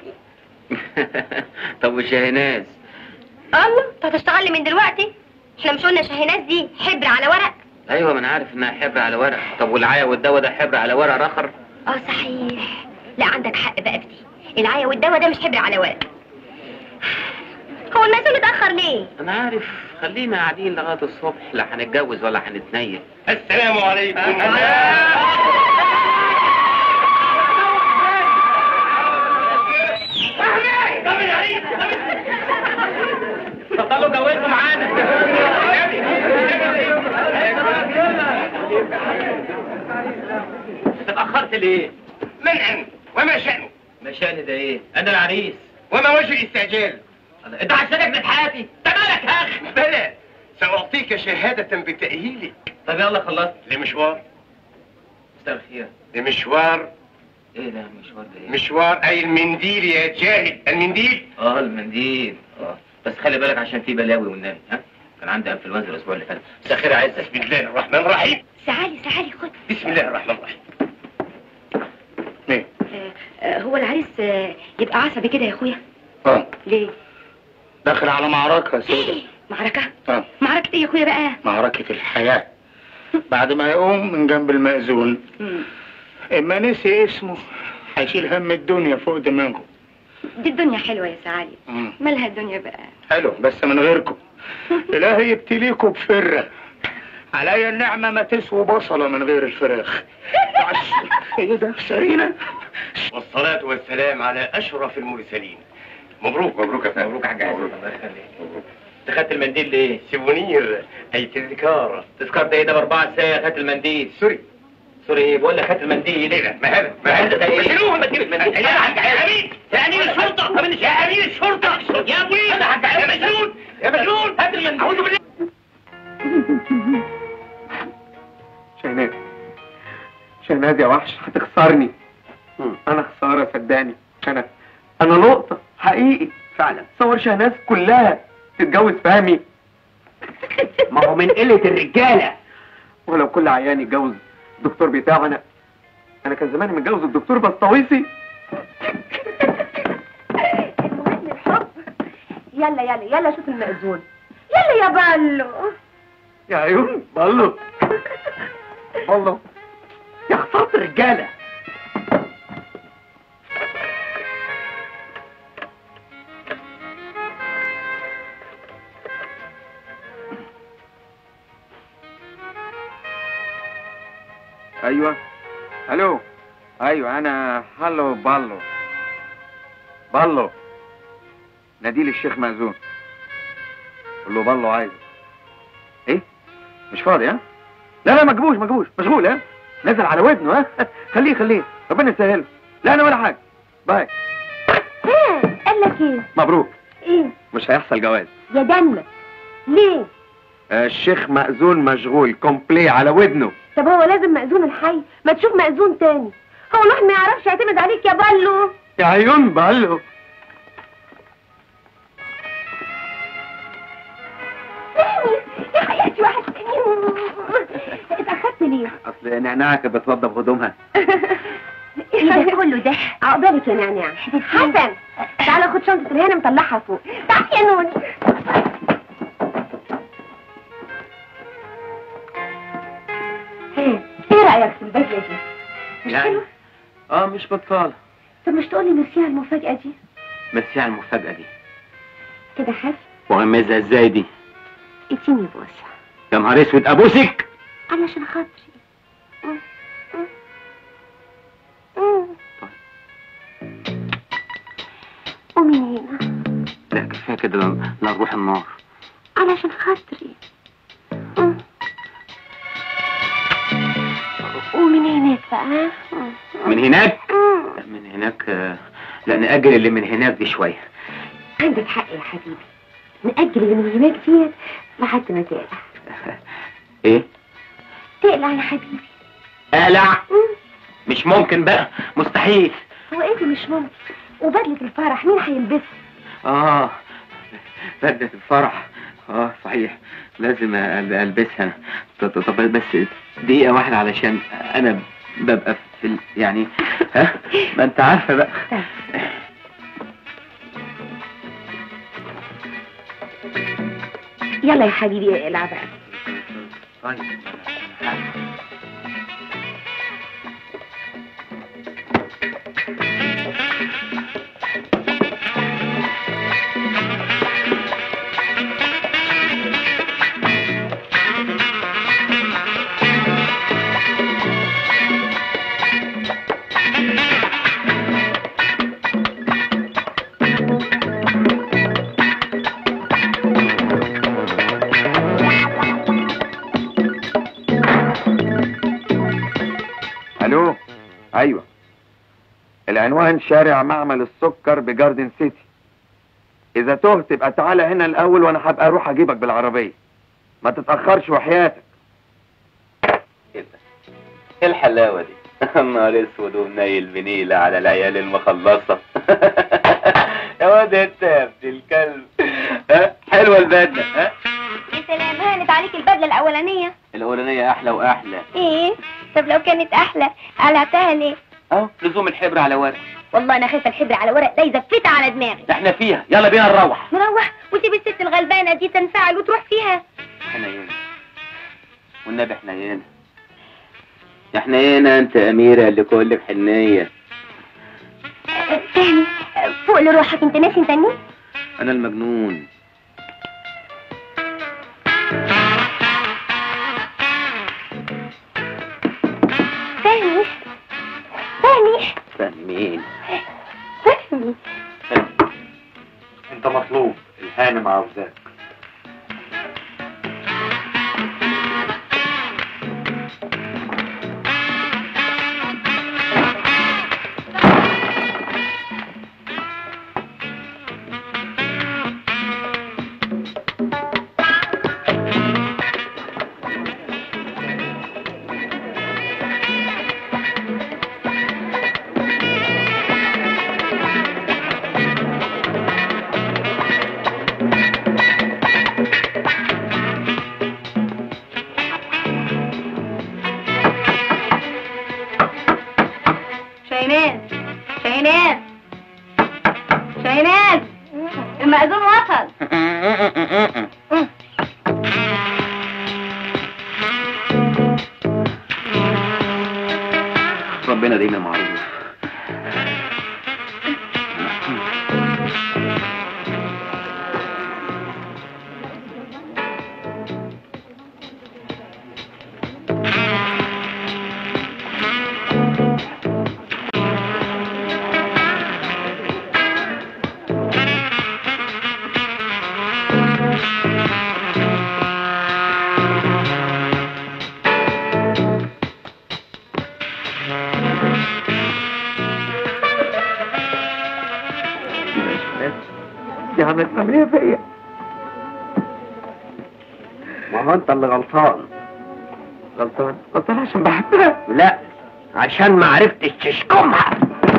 طب وشاهناز الله انت هتشتغل من دلوقتي احنا مش قلنا شاهينات دي حبر على ورق ايوه ما انا عارف انها حبر على ورق طب والعيا والدواء ده حبر على ورق رخر اه صحيح لا عندك حق بقى في دي العيا والدواء ده مش حبر على ورق هو المأذون اتأخر ليه؟ انا عارف خلينا قاعدين لغايه الصبح لا هنتجوز ولا هنتنيل السلام عليكم اتفضلوا جوزوا معانا اتأخرت ليه؟ منعا وما شأنه مشاني ده ايه؟ انا العريس وما وجه الاستعجال انت عشانك ابن حياتي انت مالك يا اخي بلى سأعطيك شهادة بتأهيلك طب يلا خلصت لمشوار مساء الخير لمشوار ايه ده مشوار ده ايه؟ مشوار أي المنديل يا جاهل المنديل اه المنديل اه بس خلي بالك عشان في بلاوي والنبي ها كان عندي انفلونزا الاسبوع اللي فات مساء الخير يا عزه بسم الله الرحمن الرحيم تعالي تعالي خد بسم الله الرحمن الرحيم ليه؟ هو العريس آه، يبقى عصبي كده يا اخويا اه ليه؟ داخل على معركة يا سيدي معركة؟ اه معركة ايه يا اخويا بقى؟ معركة الحياة بعد ما يقوم من جنب المأذون مم. اما نسي اسمه هيشيل هم الدنيا فوق دماغه دي الدنيا حلوة يا سعالي مم. مالها الدنيا بقى؟ حلو بس من غيركم إلهي يبتليكوا بفرة عليا النعمة ما تسوى بصلة من غير الفراخ عش- ايه ده سرينا والصلاة والسلام على أشرف المرسلين مبروك مبروك يا فندم مبروك يا حاج عزه الله يخليك انت خدت المنديل ليه؟ سيفونير أي تذكار تذكار ده ايه ده باربعة ساعة خدت المنديل سوري سوري ايه بقول لك خدت المنديل ايه ده ما هذا ما هذا ده ايه؟ شيلوه ما تجيب المنديل يا حاج يا امين يا امين الشرطة يا امين الشرطة يا ابوي يا مجنون يا مجنون هات المنديل اعوذ بالله شهناز شهناز يا وحش هتخسرني انا خساره صدقني انا انا نقطه حقيقي فعلا تصور شهناز كلها تتجوز فهمي ما هو من قلة الرجالة ولو كل عيان يتجوز الدكتور بتاعه انا انا كان زماني متجوز الدكتور بسطويسي المهم الحب يلا يلا يلا شوف المأذون يلا يا بالو يا عيون بالله بالله يا خسارة الرجالة ايوه الو ايوه انا هلو بالو بالو ناديل الشيخ مأذون قول له بالو عايز ايه مش فاضي ها لا لا ما تجيبوش ما تجيبوش مشغول ها نزل على ودنه ها خليه خليه ربنا يسهله لا انا ولا حاجه باي ايه قال لك ايه مبروك ايه مش هيحصل جواز يا دمك ليه آه، الشيخ مأذون مشغول كومبلي على ودنه طب هو لازم مأذون الحي ما تشوف مأذون تاني هو الواحد ما يعرفش يعتمد عليك يا بالو يا عيون بالو يا حياتي واحد اتأخرت ليه؟ اصل نعناع كانت بتوضب هدومها ايه ده كله ده؟ عقبالك يا نعناع حسن تعالى خد شنطة الهنا مطلعها فوق تعالي يا نوني ايه ايه رأيك في البدلة دي؟ مش يعني حلوة؟ اه مش بطالة طب مش تقولي ميرسي على المفاجأة دي؟ ميرسي على المفاجأة دي كده حاسس وغمزها ازاي دي؟ اديني بوسة يا نهار اسود ابوسك علشان خاطري مم. مم. مم. قومي هنا لا كفايه كده لا لا نروح النار علشان خاطري مم. ومن هناك بقى ها؟ مم. من هناك مم. لا من هناك آه، لا نأجل اللي من هناك دي شوية عندك حق يا حبيبي نأجل اللي من هناك ديت لحد ما تقلع ايه؟ تقلع يا حبيبي اقلع مم. مش ممكن بقى مستحيل هو ايه اللي مش ممكن وبدلة الفرح مين هيلبسها اه بدلة الفرح اه صحيح لازم أل- البسها طب طب بس دقيقة واحدة علشان انا ببقى في ال... يعني ها ما انت عارفه بقى يلا يا حبيبي العب بقى طيب الو ايوه العنوان شارع معمل السكر بجاردن سيتي اذا تهت يبقى تعالى هنا الاول وانا هبقى اروح اجيبك بالعربيه ما تتاخرش وحياتك ايه الحلاوه دي نهار اسود ومنيل بنيله على العيال المخلصه يا واد انت يا ابن الكلب ها حلوه البدله ها يا سلام هانت عليك البدله الاولانيه الاولانيه احلى واحلى ايه طب لو كانت احلى قلعتها ليه اهو لزوم الحبر على ورق والله انا خايفه الحبر على ورق ده يزفتها على دماغي احنا فيها يلا بينا نروح نروح وسيب الست الغلبانه دي تنفعل وتروح فيها حنينة والنبي حنينة يا حنينة انت اميرة اللي كلك حنية أه، فهمي أه، فوق لروحك انت ناسي انت مين انا المجنون فهمي فهمي فاهم مين فهمي انت مطلوب الهانم عاوزاك شاهيناز شاهيناز شاهيناز المأذون وصل ربنا دايما معروف دي عملت عمليه فيا ما هو انت اللي غلطان غلطان غلطان عشان بحبها لا عشان ما عرفتش تشكمها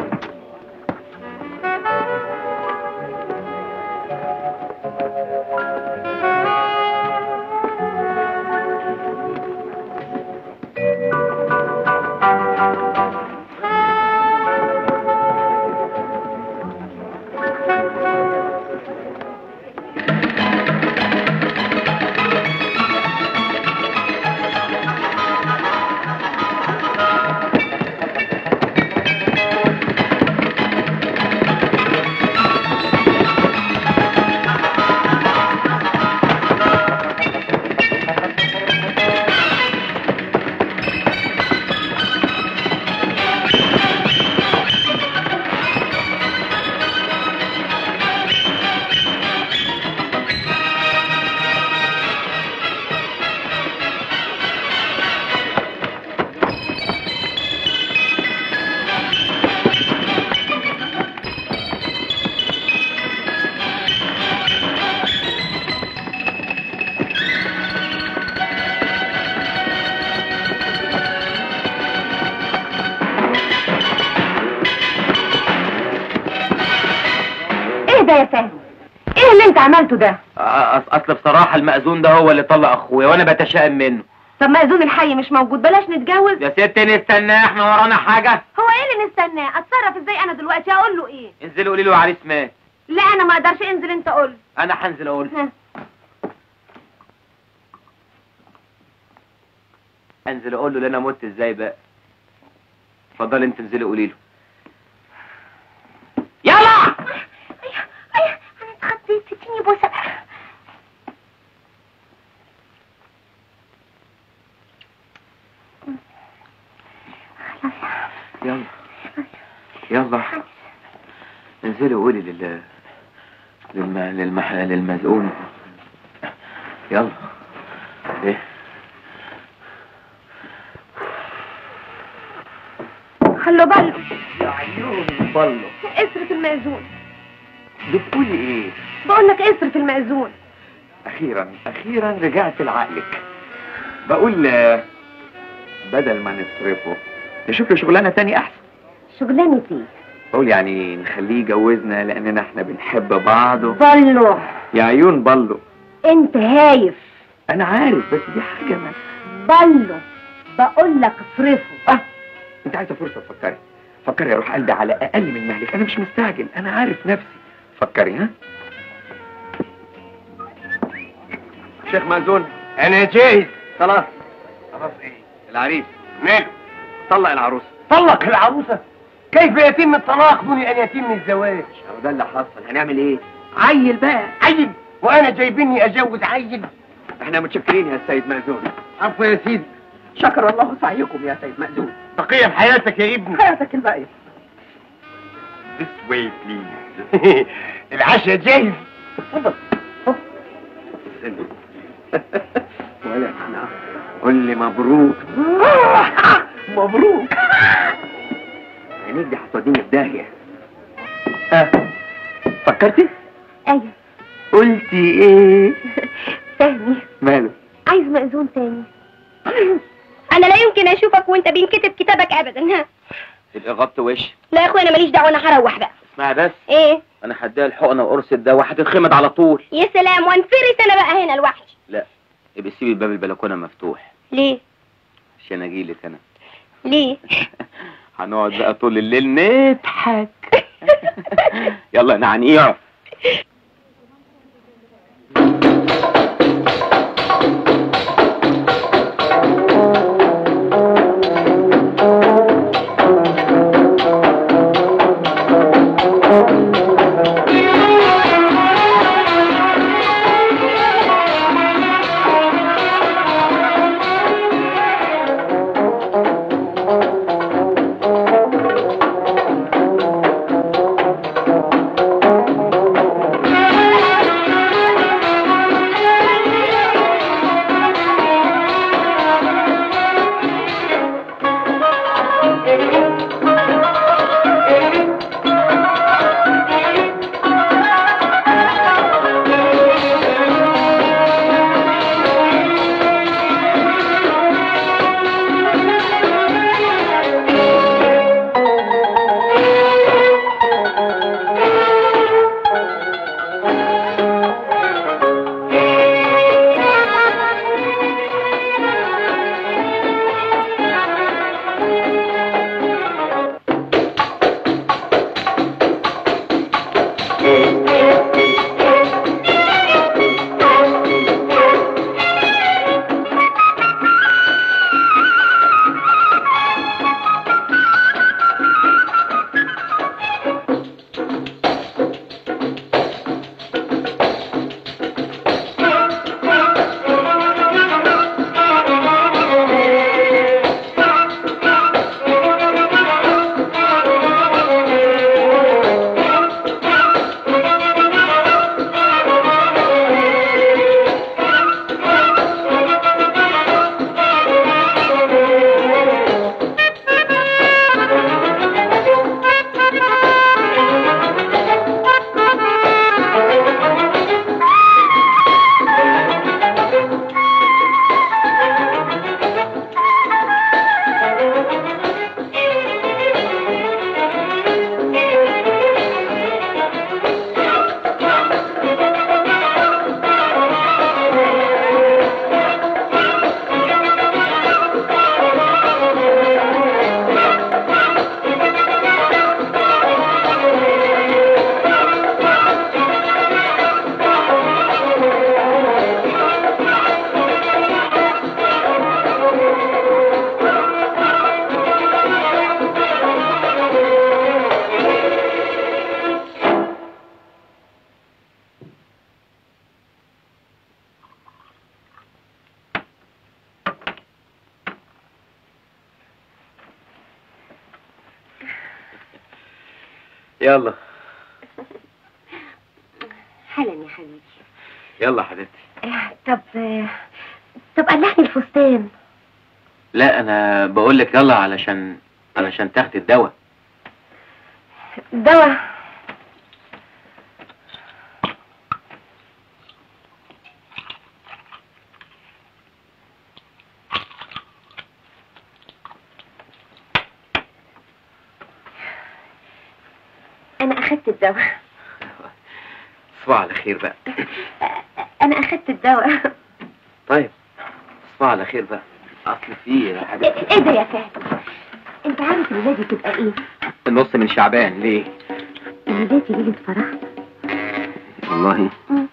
ايه ده يا فهمي ايه اللي انت عملته ده أص- اصل بصراحة المأذون ده هو اللي طلق اخويا وانا بتشائم منه طب مأذون الحي مش موجود بلاش نتجوز يا ست نستناه احنا ورانا حاجة هو ايه اللي نستناه اتصرف ازاي انا دلوقتي اقول له ايه انزلي قولي له عريس مات لا انا ما اقدرش انزل انت قول انا هنزل اقول ها. انزل اقول له ان انا مت ازاي بقى اتفضلي انت انزلي قولي له يلا ايوه ايوه انا اتخضيت اديني بوسه يلا يلا انزلي وقولي لل للم... للمح... للمزقون يلا ايه خلوا بالك يا عيون بالله اصرف المأذون بتقولي ايه بقول لك اصرف المأذون اخيرا اخيرا رجعت لعقلك بقول آه، بدل ما نصرفه نشوف له شغلانه تاني احسن شغلانة ايه بقول يعني نخليه يجوزنا لاننا احنا بنحب بعض و... بلو يا عيون بالله انت هايف انا عارف بس دي حاجه ما بلو بقول لك اصرفه اه انت عايزه فرصه تفكري فكري يا روح قلبي على اقل من مهلك انا مش مستعجل انا عارف نفسي فكري ها شيخ مأذون انا جاهز خلاص خلاص ايه العريس ماله طلق العروسه طلق العروسة كيف يتم الطلاق دون ان يتم الزواج هو ده اللي حصل هنعمل ايه عيل بقى عيل وانا جايبني اجوز عيل احنا متشكرين يا سيد مأذون عفوا يا سيدي شكر الله سعيكم يا سيد مأذون بقية بحياتك يا ابني حياتك الباقيه This way please العشاء جاهز اتفضل ولا احنا قول لي مبروك مبروك عينيك دي هتوديني في داهيه ها فكرتي ايوه قلتي ايه فهمي ماله عايز مأذون تاني انا لا يمكن اشوفك وانت بينكتب كتابك ابدا ها تبقى غطت وشي لا يا اخويا انا ماليش دعوه انا هروح بقى اسمعي بس ايه انا هديها الحقنه وقرص الدواء وهتتخمد على طول يا سلام وانفرس انا بقى هنا لوحدي لا يبقى سيبي باب البلكونه مفتوح ليه عشان اجيلك انا ليه هنقعد بقى طول الليل نضحك يلا نعنيع يلا حالا يا حبيبي يلا حبيبتي آه، طب آه، طب قلعني الفستان لا انا بقول لك يلا علشان علشان تاخدي الدواء دواء انا اخدت الدواء صباح على خير بقى انا اخدت الدواء طيب صباح على خير بقى اصل في يا حبيبتي ايه ده يا فهد انت عارف ولادي تبقى ايه النص من شعبان ليه ولادي ليلة فرح والله مم.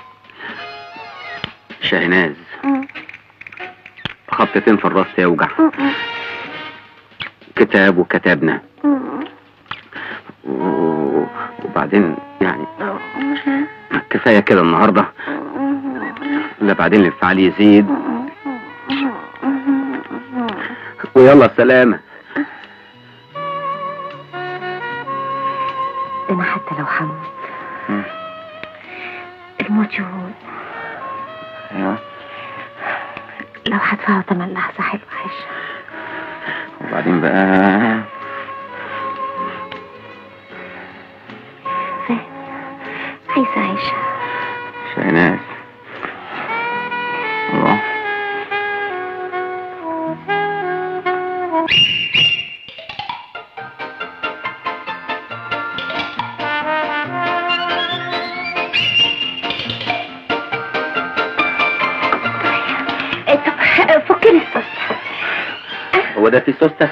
شاهناز خبطتين في الراس يوجع كتاب وكتابنا و- وبعدين يعني كفايه كده النهارده لا بعدين الانفعال يزيد ويلا سلامه انا حتى لو هموت مم. الموت يهون ايوه لو هدفعوا تمن لحظة حلوة عايشة وبعدين بقى فاهم عايزة عايشة شاهناز الله إيه، طب فكني السوستة هو ده في سوسته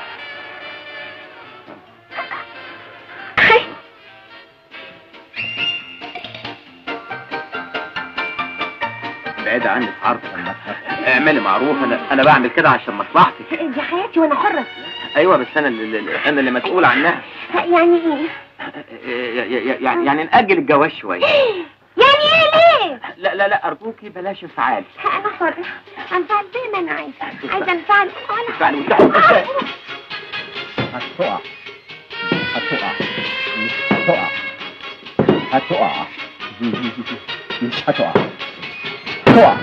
بعيد عني عارفه اعملي معروف انا انا بعمل كده عشان مصلحتك دي حياتي وانا حرة ايوه بس انا اللي اللي- انا اللي مسؤول عنها يعني ايه يعني يعني نأجل الجواز شويه يعني ايه ليه لا لا لا ارجوكي بلاش انفعال انا حرة انفعل زي ما انا عايزة عايزة انفعل وانا انفعل وتحت هتقع هتقع مش هتقع هتقع مش هتقع تقع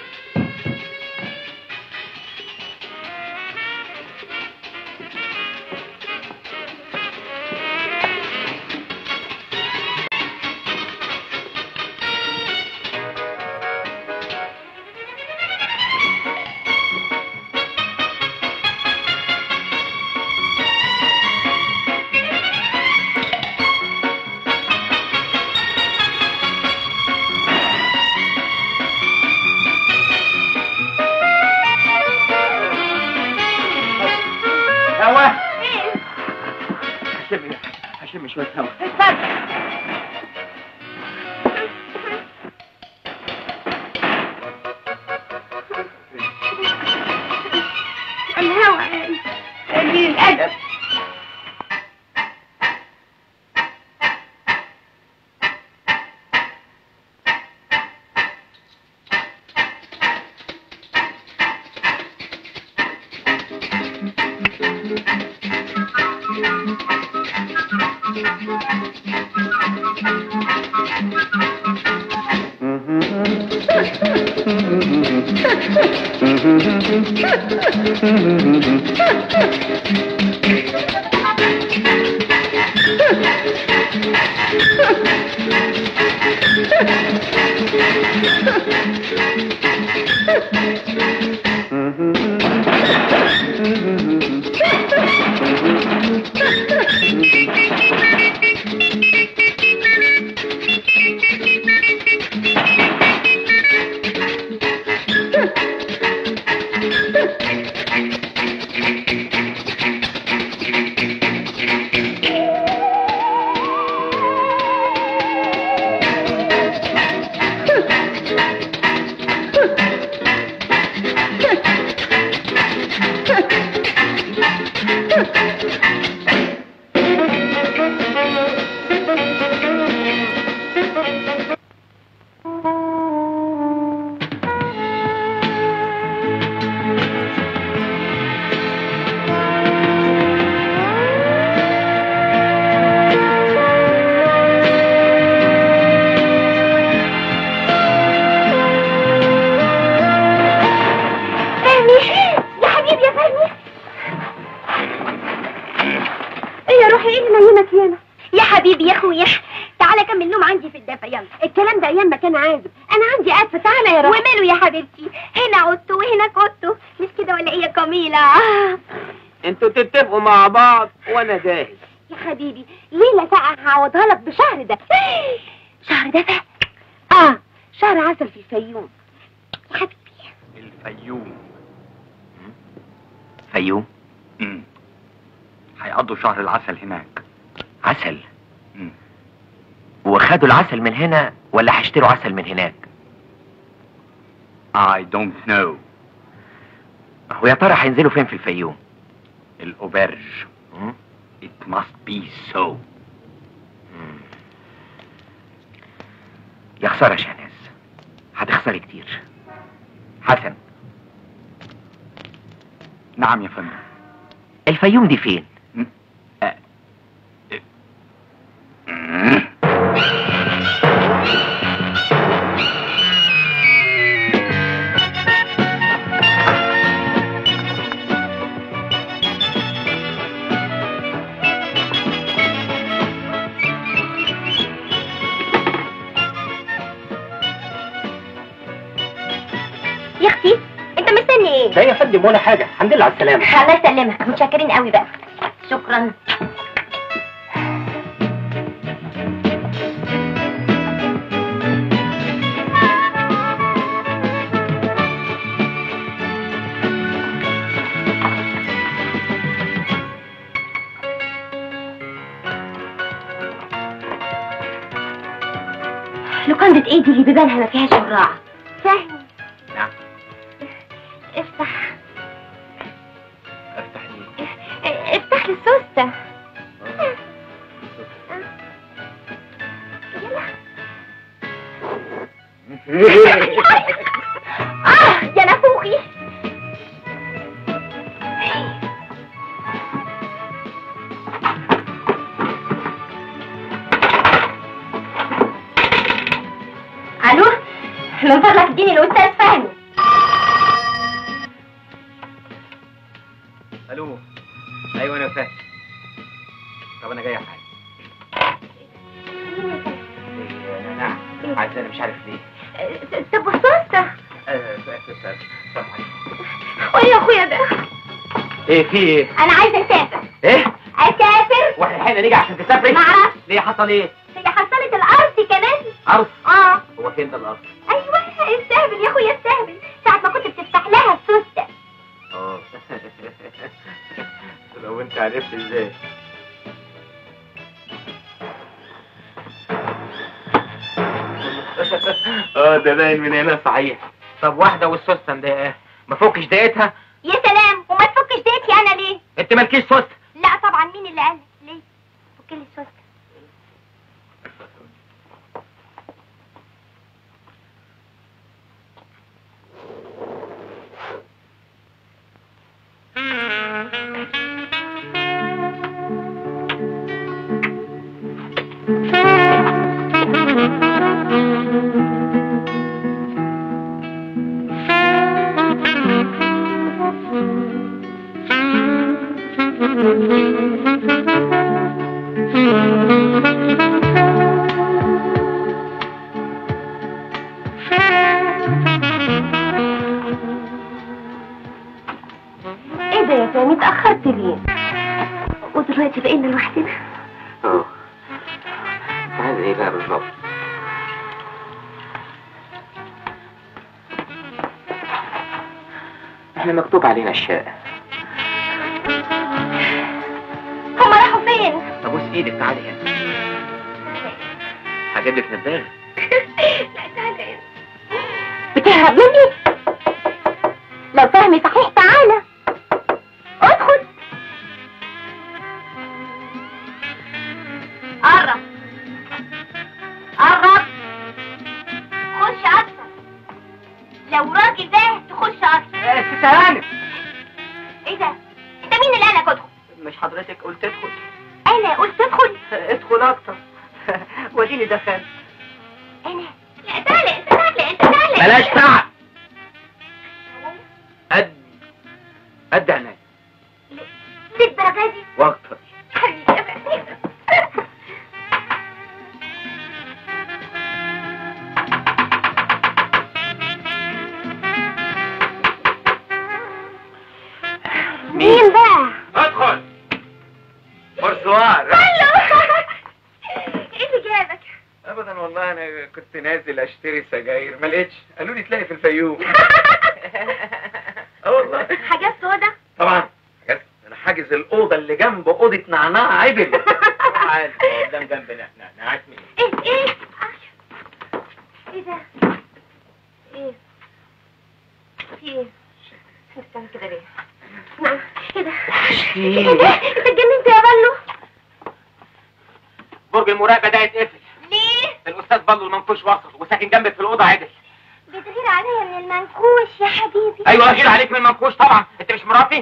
هوا هشم هشم شويه هوا الهوى قليل الادب جميلة انتوا تتفقوا مع بعض وانا جاهز يا حبيبي ليلة ساعة هعوضها لك بشهر ده شهر ده بقى اه شهر عسل في الفيوم يا حبيبي الفيوم فيوم امم هيقضوا شهر العسل هناك عسل مم. وخدوا العسل من هنا ولا هيشتروا عسل من هناك I don't know ويا ترى هينزلوا فين في الفيوم الأوبرج مم؟ It must be so مم. يا خسارة يا شهناز هتخسري كتير حسن نعم يا فندم الفيوم دي فين يا اختي انت مستني ايه لا يا فندم ولا حاجة الحمد لله على السلامة الله يسلمك متشكرين قوي بقى شكرا لوكاندة ايدي اللي بيبانها ما فيهاش شراعة فاهم نعم افتح افتح ليه افتح لي السوستة اه يا نافوخي الو من فضلك اديني الاستاذ فهمي الو ايوه انا فاهم طب انا جاي حاجه نعم عايز انا مش عارف ليه طب السوستة آه، ف- ف- ف- السلام عليكم. وايه يا اخويا ده ايه في ايه انا عايزه اسافر ايه اسافر واحنا الحين نيجي عشان تسافري معرفش ليه حصل ايه هي حصلت الارض كمان عرض اه هو فين ده الارض ايوه استهبل يا اخويا استهبل ساعة ما كنت بتفتح لها السوستة اه لو انت عرفت ازاي اه ده باين من هنا صحيح طب واحدة والسوستة مضايقاها ما فكش دقيقتها يا سلام وما تفكش ديتي انا ليه انت مالكيش سوستة لا طبعا مين اللي قال ليه فك لي السوستة ايه ده يا فهمي اتأخرت ليه ودلوقتي بقينا لوحدنا اه عايز ايه بقى بالظبط احنا مكتوب علينا الشقة هما راحوا فين ابوس ايدك تعالي هنا هجيب لك نباغ لا تعالى بتهرب مني لو فهمي صحيح تعالى ادخل قرب قرب خش اكتر لو راجل ده تخش اكتر ست هانم ايه ده انت مين اللي قالك ادخل مش حضرتك قلت ادخل انا قلت ادخل ادخل اكتر وديني دخلت انا لا تعالى انت تعالى انت تعالى بلاش تعب قد قد عينيا للدرجه دي واكتر حبيبي يا فهمي. مين بقى ادخل بورسوار ايه اللي جابك ابدا والله انا كنت نازل اشتري سجاير ما لقيتش قالوا لي تلاقي في الفيوم اه والله حاجات سودا طبعا يس، انا حاجز الاوضه اللي جنب اوضه نعناع عدل عادي قدام جنبنا احنا نعاس مين ايه ايه ايه ده ايه في ايه انت بتعمل كده ليه نعم ايه ده ايه ده انت اتجننت يا بلو برج المراقبه ده يتقفل ليه الاستاذ بلو المنكوش وصل وساكن جنبك في الاوضه عدل بتغير عليا من المنكوش يا حبيبي ايوه غير عليك من المنكوش طبعا انت مش مراتي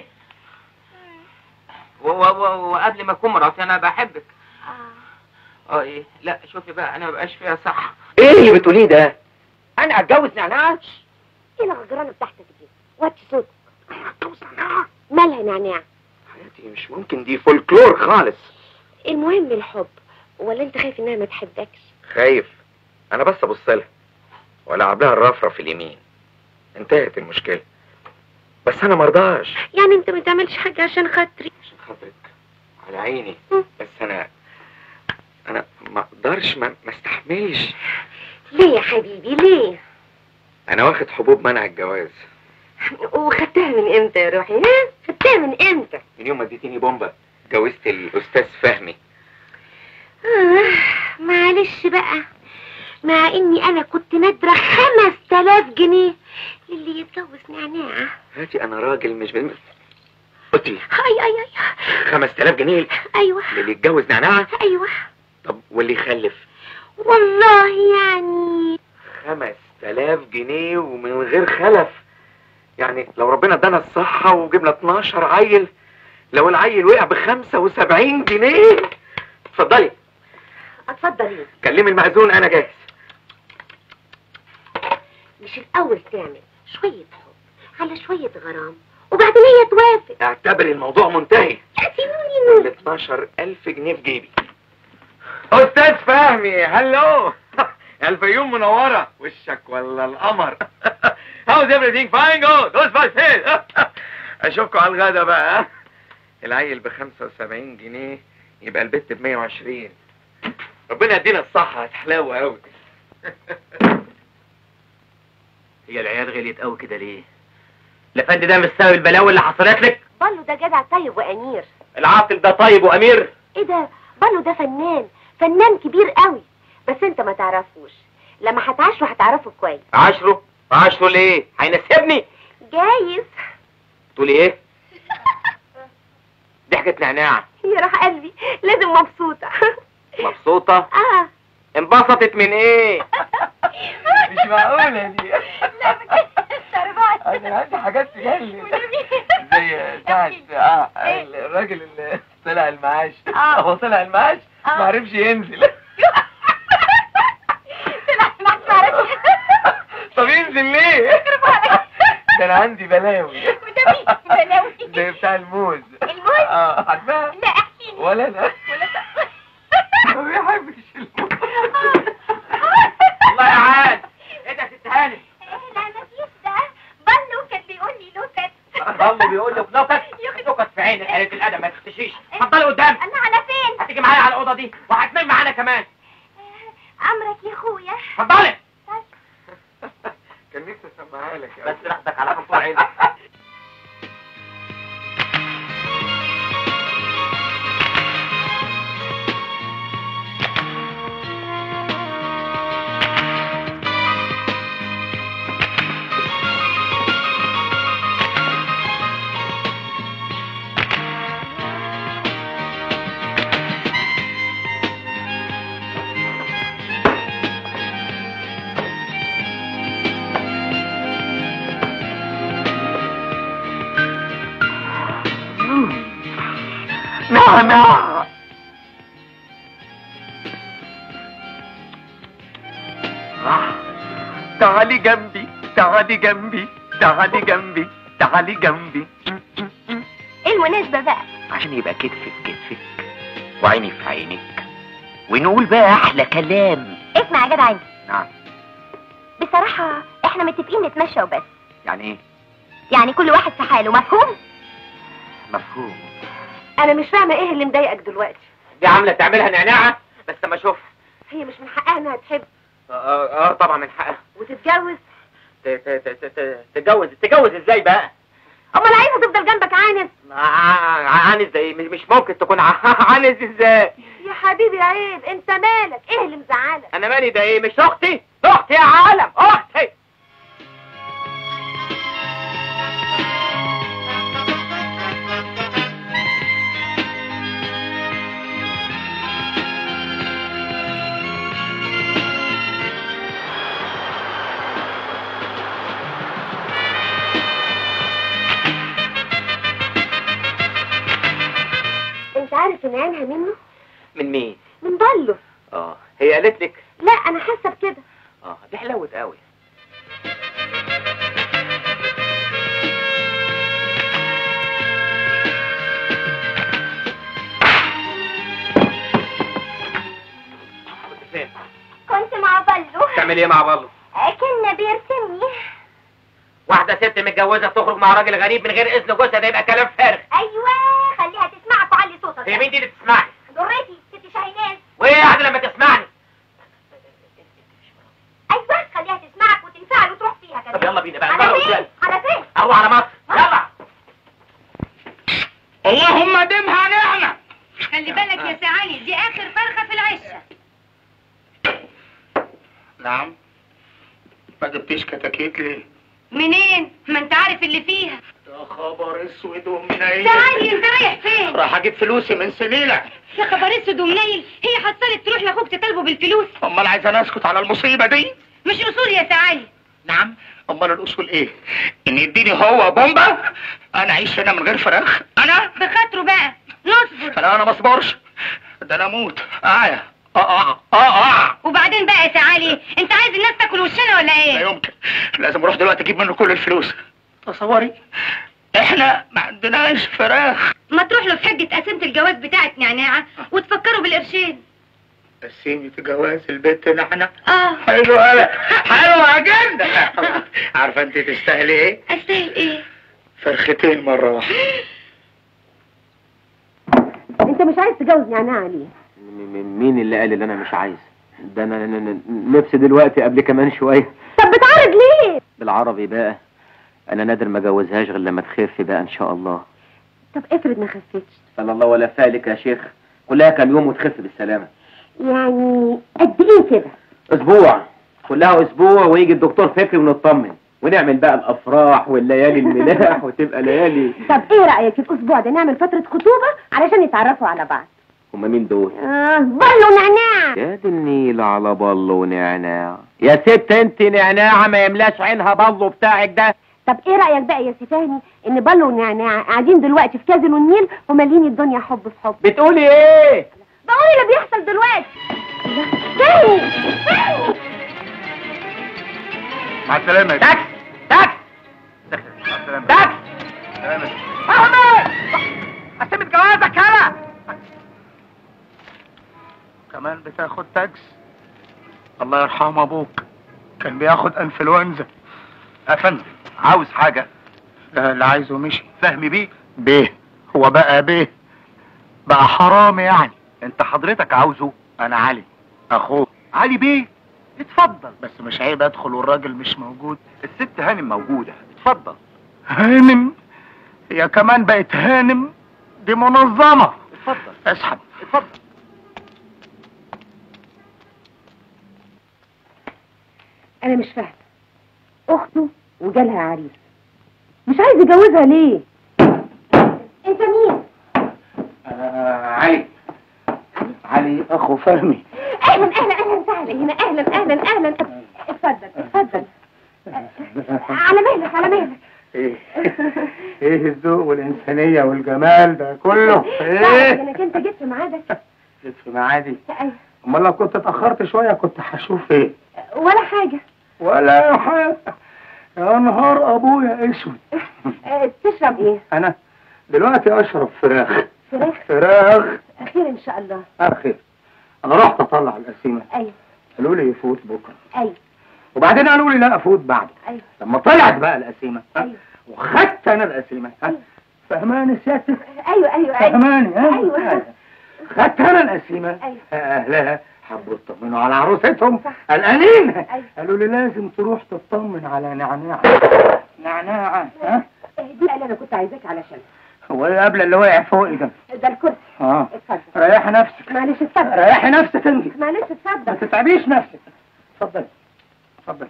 و- و- و- وقبل ما اكون مراتي انا بحبك اه ايه لا شوفي بقى انا ما بقاش فيها صح ايه اللي بتقوليه ده انا اتجوز نعناع ايه الغجرانه بتاعتك دي وطي صوتك مالها نعناع حياتي مش ممكن دي فولكلور خالص المهم الحب ولا انت خايف انها ما تحبكش خايف انا بس ابص لها والعب لها الرفرف اليمين انتهت المشكله بس انا مرضاش يعني انت ما تعملش حاجه عشان خاطري عشان خاطرك على عيني بس انا انا ما اقدرش ما ما استحملش ليه يا حبيبي ليه انا واخد حبوب منع الجواز وخدتها من امتى يا روحي ها خدتها من امتى من يوم ما اديتيني بومبا جوزت الاستاذ فهمي آه معلش بقى مع اني انا كنت نادرة خمس تلاف جنيه للي يتجوز نعناع هاتي انا راجل مش بم... قلت لي اي اي اي 5000 جنيه ايوه للي يتجوز نعناع ايوه طب واللي يخلف والله يعني 5000 جنيه ومن غير خلف يعني لو ربنا ادانا الصحة وجبنا 12 عيل لو العيل وقع ب 75 جنيه اتفضلي اتفضل ايه كلمي المأذون انا جاهز مش الاول تعمل شوية حب على شوية غرام وبعدين هي توافق اعتبري الموضوع منتهي سيبوني ال 12000 جنيه في جيبي استاذ فهمي هلو الفيوم منورة وشك ولا القمر How's everything fine go those five hey اشوفكم على الغدا بقى ها؟ العيل ب 75 جنيه يبقى البت ب 120 ربنا يدينا الصحة هتحلاوة قوي هي العيال غليت قوي كده ليه الافندي ده مش سبب البلاوي اللي حصلت لك بلو ده جدع طيب وامير العاطل ده طيب وامير ايه ده بلو ده فنان فنان كبير قوي بس انت ما تعرفوش لما هتعاشره هتعرفه كويس عشره عشره ليه هينسبني جايز تقولي ايه ضحكة نعناع يا روح قلبي لازم مبسوطة مبسوطة اه انبسطت من ايه مش معقولة دي لا بتستربعت انا عندي حاجات تجلي زي ساعة اه الراجل اللي طلع المعاش آه. هو طلع المعاش آه. ما عرفش ينزل طب ينزل ليه؟ ده انا عندي بلاوي بلاوي زي بتاع الموز الموز؟ اه عارفاها؟ لا احكي ولا انا ولا ما بيحبش الموز الله يا عاد ايه ده يا ست هاني لا مفيش ده بلو كان بيقول لي نكت ضمه بيقول لك نكت نكت في عينك قالت الادب ما تختشيش اتفضلي قدام انا على فين هتيجي معايا على الاوضه دي وهتنام معانا كمان امرك يا اخويا اتفضلي كان نفسي اسمعها لك بس رحتك على خطوة عينك نعناع آه. تعالي جنبي تعالي جنبي تعالي جنبي تعالي جنبي ايه المناسبة بقى عشان يبقى كتف في كتفك وعيني في عينك ونقول بقى احلى كلام اسمع يا جدع انت نعم بصراحة احنا متفقين نتمشى وبس يعني ايه يعني كل واحد في حاله مفهوم مفهوم انا مش فاهمه ايه اللي مضايقك دلوقتي دي عامله تعملها نعناعه بس اما اشوف هي مش من حقها انها تحب اه, آه, اه طبعا من حقها وتتجوز ت- ت- ت- ت- تتجوز تتجوز ازاي بقى امال عايزه تفضل جنبك عانس ع- عانس ازاي مش مش ممكن تكون ع- عانس ازاي يا حبيبي عيب انت مالك ايه اللي مزعلك انا مالي ده ايه مش اختي اختي يا عالم اختي انت عارف ان عينها منه من مين من ضله اه هي قالت لك لا انا حاسه بكده اه دي حلوت قوي كنت فين كنت مع بلو تعمل ايه مع بالو كنا بيرسمني واحده ست متجوزه تخرج مع راجل غريب من غير اذن جوزها ده يبقى كلام فارغ ايوه خليها تسمعك وعلي صوتك هي مين دي اللي بتسمعني ضرتي ست شاهيناز وايه يعني لما تسمعني ايوه خليها تسمعك وتنفعل وتروح فيها كده طب يلا بينا بقى على نجرب فين ازاي على فين اروح على مصر يلا اللهم دمها نعمة خلي بالك يا سعالي دي اخر فرخه في العشه نعم ما جبتيش كتاكيت ليه؟ منين ما انت عارف اللي فيها يا خبر اسود ومنيل سعالي انت رايح فين راح اجيب فلوسي من سنينة يا خبر اسود ومنيل هي حصلت تروح لاخوك تطالبه بالفلوس امال عايز انا اسكت على المصيبة دي؟ مش اصول يا سعالي نعم امال الاصول ايه؟ ان يديني هو بومبا انا اعيش هنا من غير فراخ انا؟ بخاطره بقى نصبر لا انا ما اصبرش ده انا اموت اعيا اه اه اه اه وبعدين بقى يا سعالي انت عايز الناس تاكل وشنا ولا لا ايه يمكن لازم اروح دلوقتي اجيب منه كل الفلوس تصوري احنا ما عندناش فراخ ما تروح له في حجه قسيمه الجواز بتاعت نعناعه وتفكروا بالقرشين قسيمة جواز البيت نحن اه حلو هلا حلو جدا عارفه انت تستاهلي ايه؟ استاهل ايه فرختين مرة واحدة انت مش عايز تجوز نعناع ليه مين اللي قال اللي انا مش عايز ده انا أنا- أنا نفسي دلوقتي قبل كمان شويه طب بتعرض ليه بالعربي بقى انا نادر ما جوزهاش غير لما تخف بقى ان شاء الله طب افرض ما خفتش صلى الله ولا فالك يا شيخ كلها كام يوم وتخف بالسلامه يعني قد ايه كده اسبوع كلها اسبوع ويجي الدكتور فكري ونطمن ونعمل بقى الافراح والليالي الملاح وتبقى ليالي طب ايه رايك الاسبوع ده نعمل فتره خطوبه علشان يتعرفوا على بعض هما مين دول اه بلو نعناع يا دي النيل على بلو ونعناع يا ست انت نعناعه ما يملاش عينها بلو بتاعك ده طب ايه رايك بقى يا سيفاني ان بلو ونعناع قاعدين دلوقتي في كازينو النيل ومالين الدنيا حب في حب بتقولي ايه بقول اللي بيحصل دلوقتي تاني تاني مع السلامة تاكس تاكس مع السلامة تاكس سلامة. احمد قسمت جوازك هلا كمان بتاخد تاكس الله يرحم ابوك كان بياخد انفلونزا يا فندم عاوز حاجة لا اللي عايزه مشي فهمي بيه بيه هو بقى بيه بقى حرام يعني انت حضرتك عاوزه انا علي اخوه علي بيه اتفضل بس مش عيب ادخل والراجل مش موجود الست هانم موجودة اتفضل هانم هي كمان بقت هانم دي منظمة اتفضل اسحب اتفضل انا مش فاهمه اخته وجالها عريس مش عايز يجوزها ليه انت مين انا علي علي اخو فهمي اهلا اهلا اهلا وسهلا هنا اهلا اهلا اهلا اتفضل اتفضل على مهلك على مهلك ايه ايه الذوق والانسانيه والجمال ده كله تعرف ايه انك انت جيت في ميعادك جيت في معادي أيوة. امال لو كنت اتاخرت شويه كنت هشوف ايه ولا حاجه ولا حاجه يا نهار ابويا اسود اه، تشرب ايه انا دلوقتي اشرب فراخ فراخ فراخ خير ان شاء الله اخر انا رحت اطلع القسيمه ايوه قالوا لي يفوت بكره ايوه وبعدين قالوا لي لا افوت بعد ايوه لما طلعت بقى القسيمه ها، ايوه وخدت انا القسيمه ها، أيوة. فهماني سيادتك ايوه ايوه ايوه فهماني ها ايوه خدت انا القسيمه ايوه اهلها حبوا يطمنوا على عروستهم قلقانين أيوة. قالوا لي لازم تروح تطمن على نعناع نعناع ها دي اللي انا كنت عايزاك علشان هو ايه قبل اللي وقع فوقي ده ده الكرسي اه اتفضل ريحي نفسك معلش اتفضل ريحي نفسك انت معلش ما اتفضل تتعبيش نفسك اتفضل اتفضل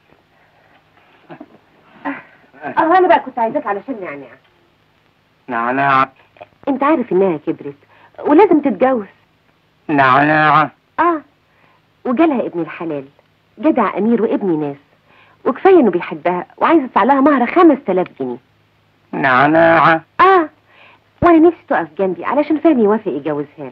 اه انا بقى كنت عايزاك علشان نعناع نعناع انت عارف انها كبرت ولازم تتجوز نعناع اه وجالها ابن الحلال جدع امير وابن ناس وكفايه انه بيحبها وعايز يدفع لها مهر 5000 جنيه نعناع اه وانا نفسي تقف جنبي علشان فهمي يوافق يجوزها له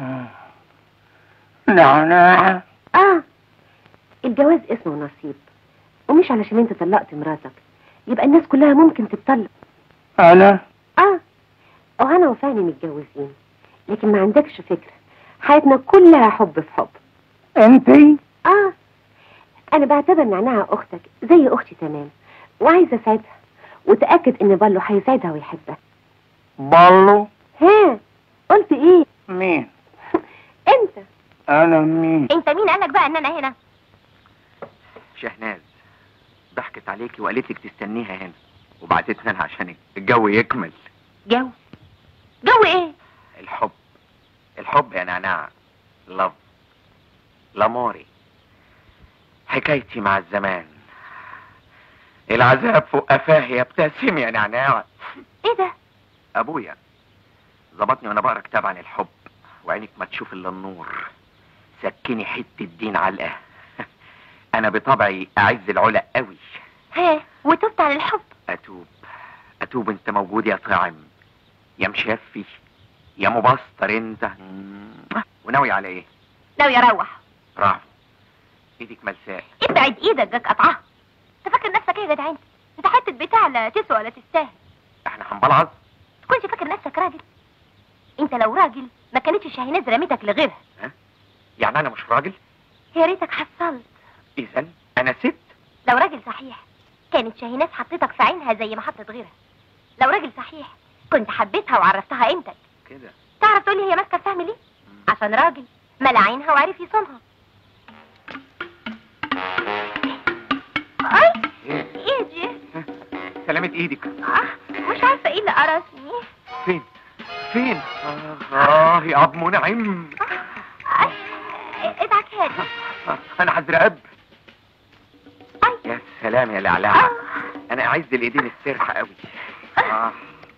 نعناع اه الجواز اسمه نصيب ومش علشان انت طلقت مراتك يبقى الناس كلها ممكن تتطلق انا اه وهنا وفهمي متجوزين لكن ما عندكش فكرة حياتنا كلها حب في حب انتي اه انا بعتبر نعناع اختك زي اختي تمام وعايزه اساعدها وتاكد ان بالو هيساعدها ويحبها بالو ها قلت ايه مين انت انا مين انت مين قالك بقى ان انا هنا شهناز ضحكت عليكي وقالت لك تستنيها هنا وبعتتنا لها عشان الجو يكمل جو جو ايه الحب الحب يا نعناع لف لاموري حكايتي مع الزمان العذاب فوق قفاه يبتسم يا نعناع ايه ده ابويا ظبطني وانا بقرا كتاب عن الحب وعينك ما تشوف الا النور سكني حته دين علقه انا بطبعي اعز العلا قوي ها وتبت عن الحب اتوب اتوب انت موجود يا طاعم يا مشفي يا مبسطر انت وناوي على ايه ناوي اروح برافو ايدك ملساء ابعد ايدك جاك قطعها انت فاكر نفسك ايه يا جدع انت انت حته بتاع لا تسوى ولا تستاهل احنا هنبلعظ تكونش فاكر نفسك راجل انت لو راجل ما كانتش شاهيناز رميتك لغيرها يعني انا مش راجل يا ريتك حصلت اذا انا ست لو راجل صحيح كانت شاهيناز حطيتك في عينها زي ما حطت غيرها لو راجل صحيح كنت حبيتها وعرفتها قيمتك كده تعرف تقولي هي ماسكه الفهم ليه عشان راجل ملا عينها وعرف يصونها اي ايه دي سلامة ايدك آه، مش عارفه ايه اللي قرصني فين فين اه يا اب منعم آه، ادعك هادي آه، انا هزرقب يا سلام يا لعلعة انا اعز الايدين السرحة قوي آه.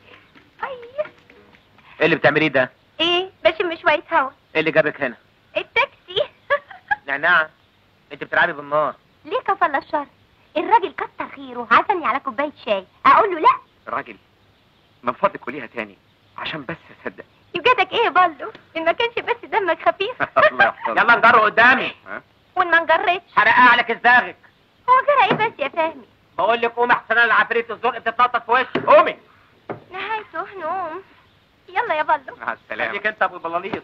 ايه اللي بتعمليه ده؟ ايه بشم شويه هوا ايه اللي جابك هنا؟ التاكسي نعناع انت بتلعبي بالنار ليه كفل الشر الراجل كتر خيره عزمني على كوبايه شاي اقول له لا راجل من فضلك قوليها تاني عشان بس اصدق يوجدك ايه يا بالو ان ما كانش بس دمك خفيف الله يحفظك يلا نجروا قدامي ها؟ وان ما نجرتش حرقها على كزداغك هو جرى ايه بس يا فهمي بقول لك قومي احسن انا العفريت الزرق بتتنطط في وشك قومي نهايته نوم يلا يا بالو مع السلامة خليك انت ابو البلاليط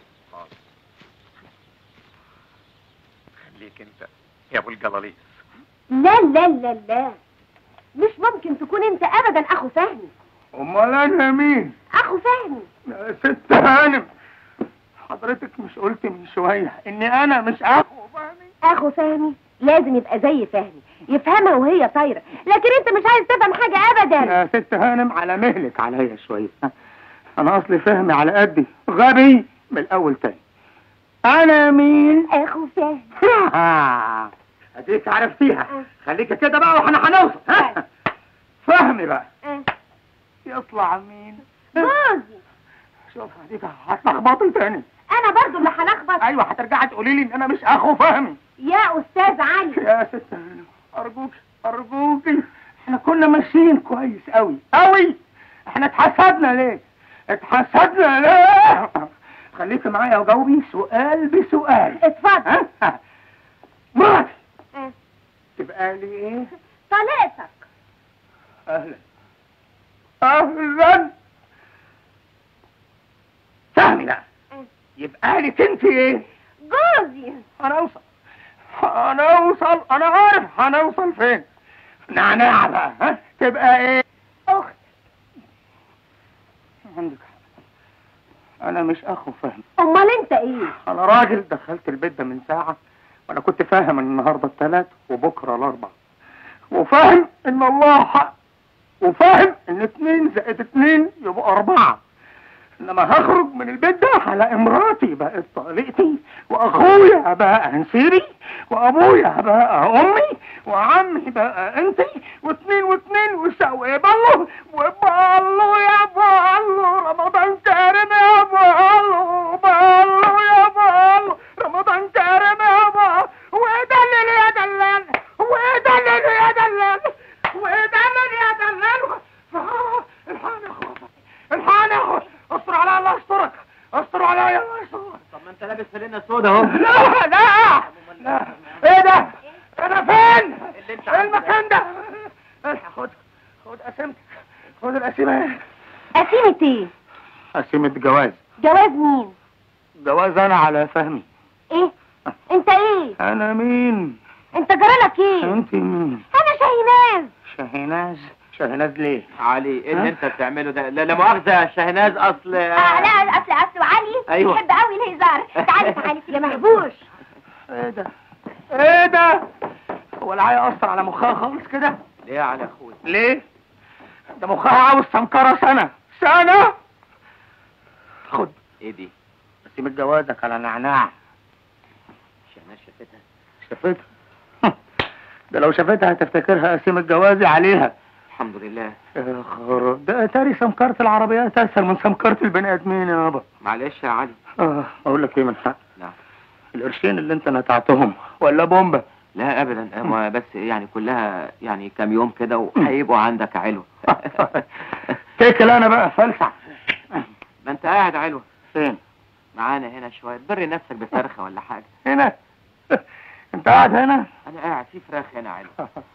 خليك انت يا ابو الجلاليص لا لا لا لا مش ممكن تكون انت ابدا اخو فهمي امال انا مين اخو فهمي يا ست هانم حضرتك مش قلت من شويه اني انا مش اخو فهمي اخو فهمي لازم يبقى زي فهمي يفهمها وهي طايره لكن انت مش عايز تفهم حاجه ابدا يا ست هانم على مهلك عليا شويه انا اصلي فهمي على قدي غبي من الاول تاني انا مين اخو فهمي اديك عرفتيها خليك كده بقى واحنا هنوصل ها فهمي بقى آه. يطلع مين جوزي شوف اديك هتلخبطي تاني انا برضو اللي هلخبط ايوه هترجعي تقولي لي ان انا مش اخو فهمي يا استاذ علي يا ست هانم ارجوك ارجوك احنا كنا ماشيين كويس قوي قوي احنا اتحسدنا ليه اتحسدنا ليه خليكي معايا وجاوبي سؤال بسؤال اتفضل ها مراتي آه. تبقى لي ايه طليقتك اهلا اهلا فهمي بقى آه. يبقى لك انت ايه جوزي هنوصل هنوصل انا عارف هنوصل فين نعناع بقى ها تبقى ايه اخت عندك حق. انا مش اخو فهم امال انت ايه انا راجل دخلت البيت ده من ساعه وانا كنت فاهم ان النهارده الثلاث وبكره الاربع وفاهم ان الله حق وفاهم ان اتنين زائد اتنين يبقى اربعه انما هخرج من البيت ده على مراتي بقت طليقتي واخويا بقى انسيري وابويا بقى امي وعمي بقى انتي واتنين واتنين وساوي بالله وبالله يا بالله رمضان كريم يا بالله بالله يا بالله رمضان كريم يا بالله ودلل يا دلال ودلل يا دلال ودلل يا دلال آه، الحقني يا اخويا الحقني يا اخويا استر على الله استرك استر عليا الله يسترك طب ما انت لابس فانلة سودا اهو لا لا لا ايه ده انا فين ايه المكان ده الحق خد خد قسمتك خد القسيمه قسيمة ايه قسيمه جواز جواز مين جواز انا على فهمي ايه انت ايه انا مين انت جرالك ايه انت مين انا شاهيناز شاهناز شاهناز ليه علي ايه اللي انت بتعمله ده لا لا مؤاخذة يا شاهناز اصل آه لا اصل اصل علي أيوة. بيحب قوي الهزار تعالي تعالي يا مهبوش ايه ده ايه ده هو العيا اثر على مخها خالص كده ليه يا علي اخويا ليه ده مخها عاوز سمكرة سنة سنة خد ايه دي قسيمة جوازك على نعناع شاهناز شافتها شافتها ده لو شافتها هتفتكرها قسيمة جوازي عليها الحمد لله يا خرا ده اتاري سمكرة العربيات اسهل من سمكرة البني ادمين يابا معلش يا علي اه اقول لك ايه من حق نعم القرشين اللي انت نتعتهم ولا بومبا لا ابدا أما بس يعني كلها يعني كام يوم كده وهيبقوا عندك علو تاكل انا بقى فلسع ما انت قاعد علو فين معانا هنا شويه بري نفسك بفرخه ولا حاجه هنا انت قاعد هنا انا قاعد في فراخ هنا علو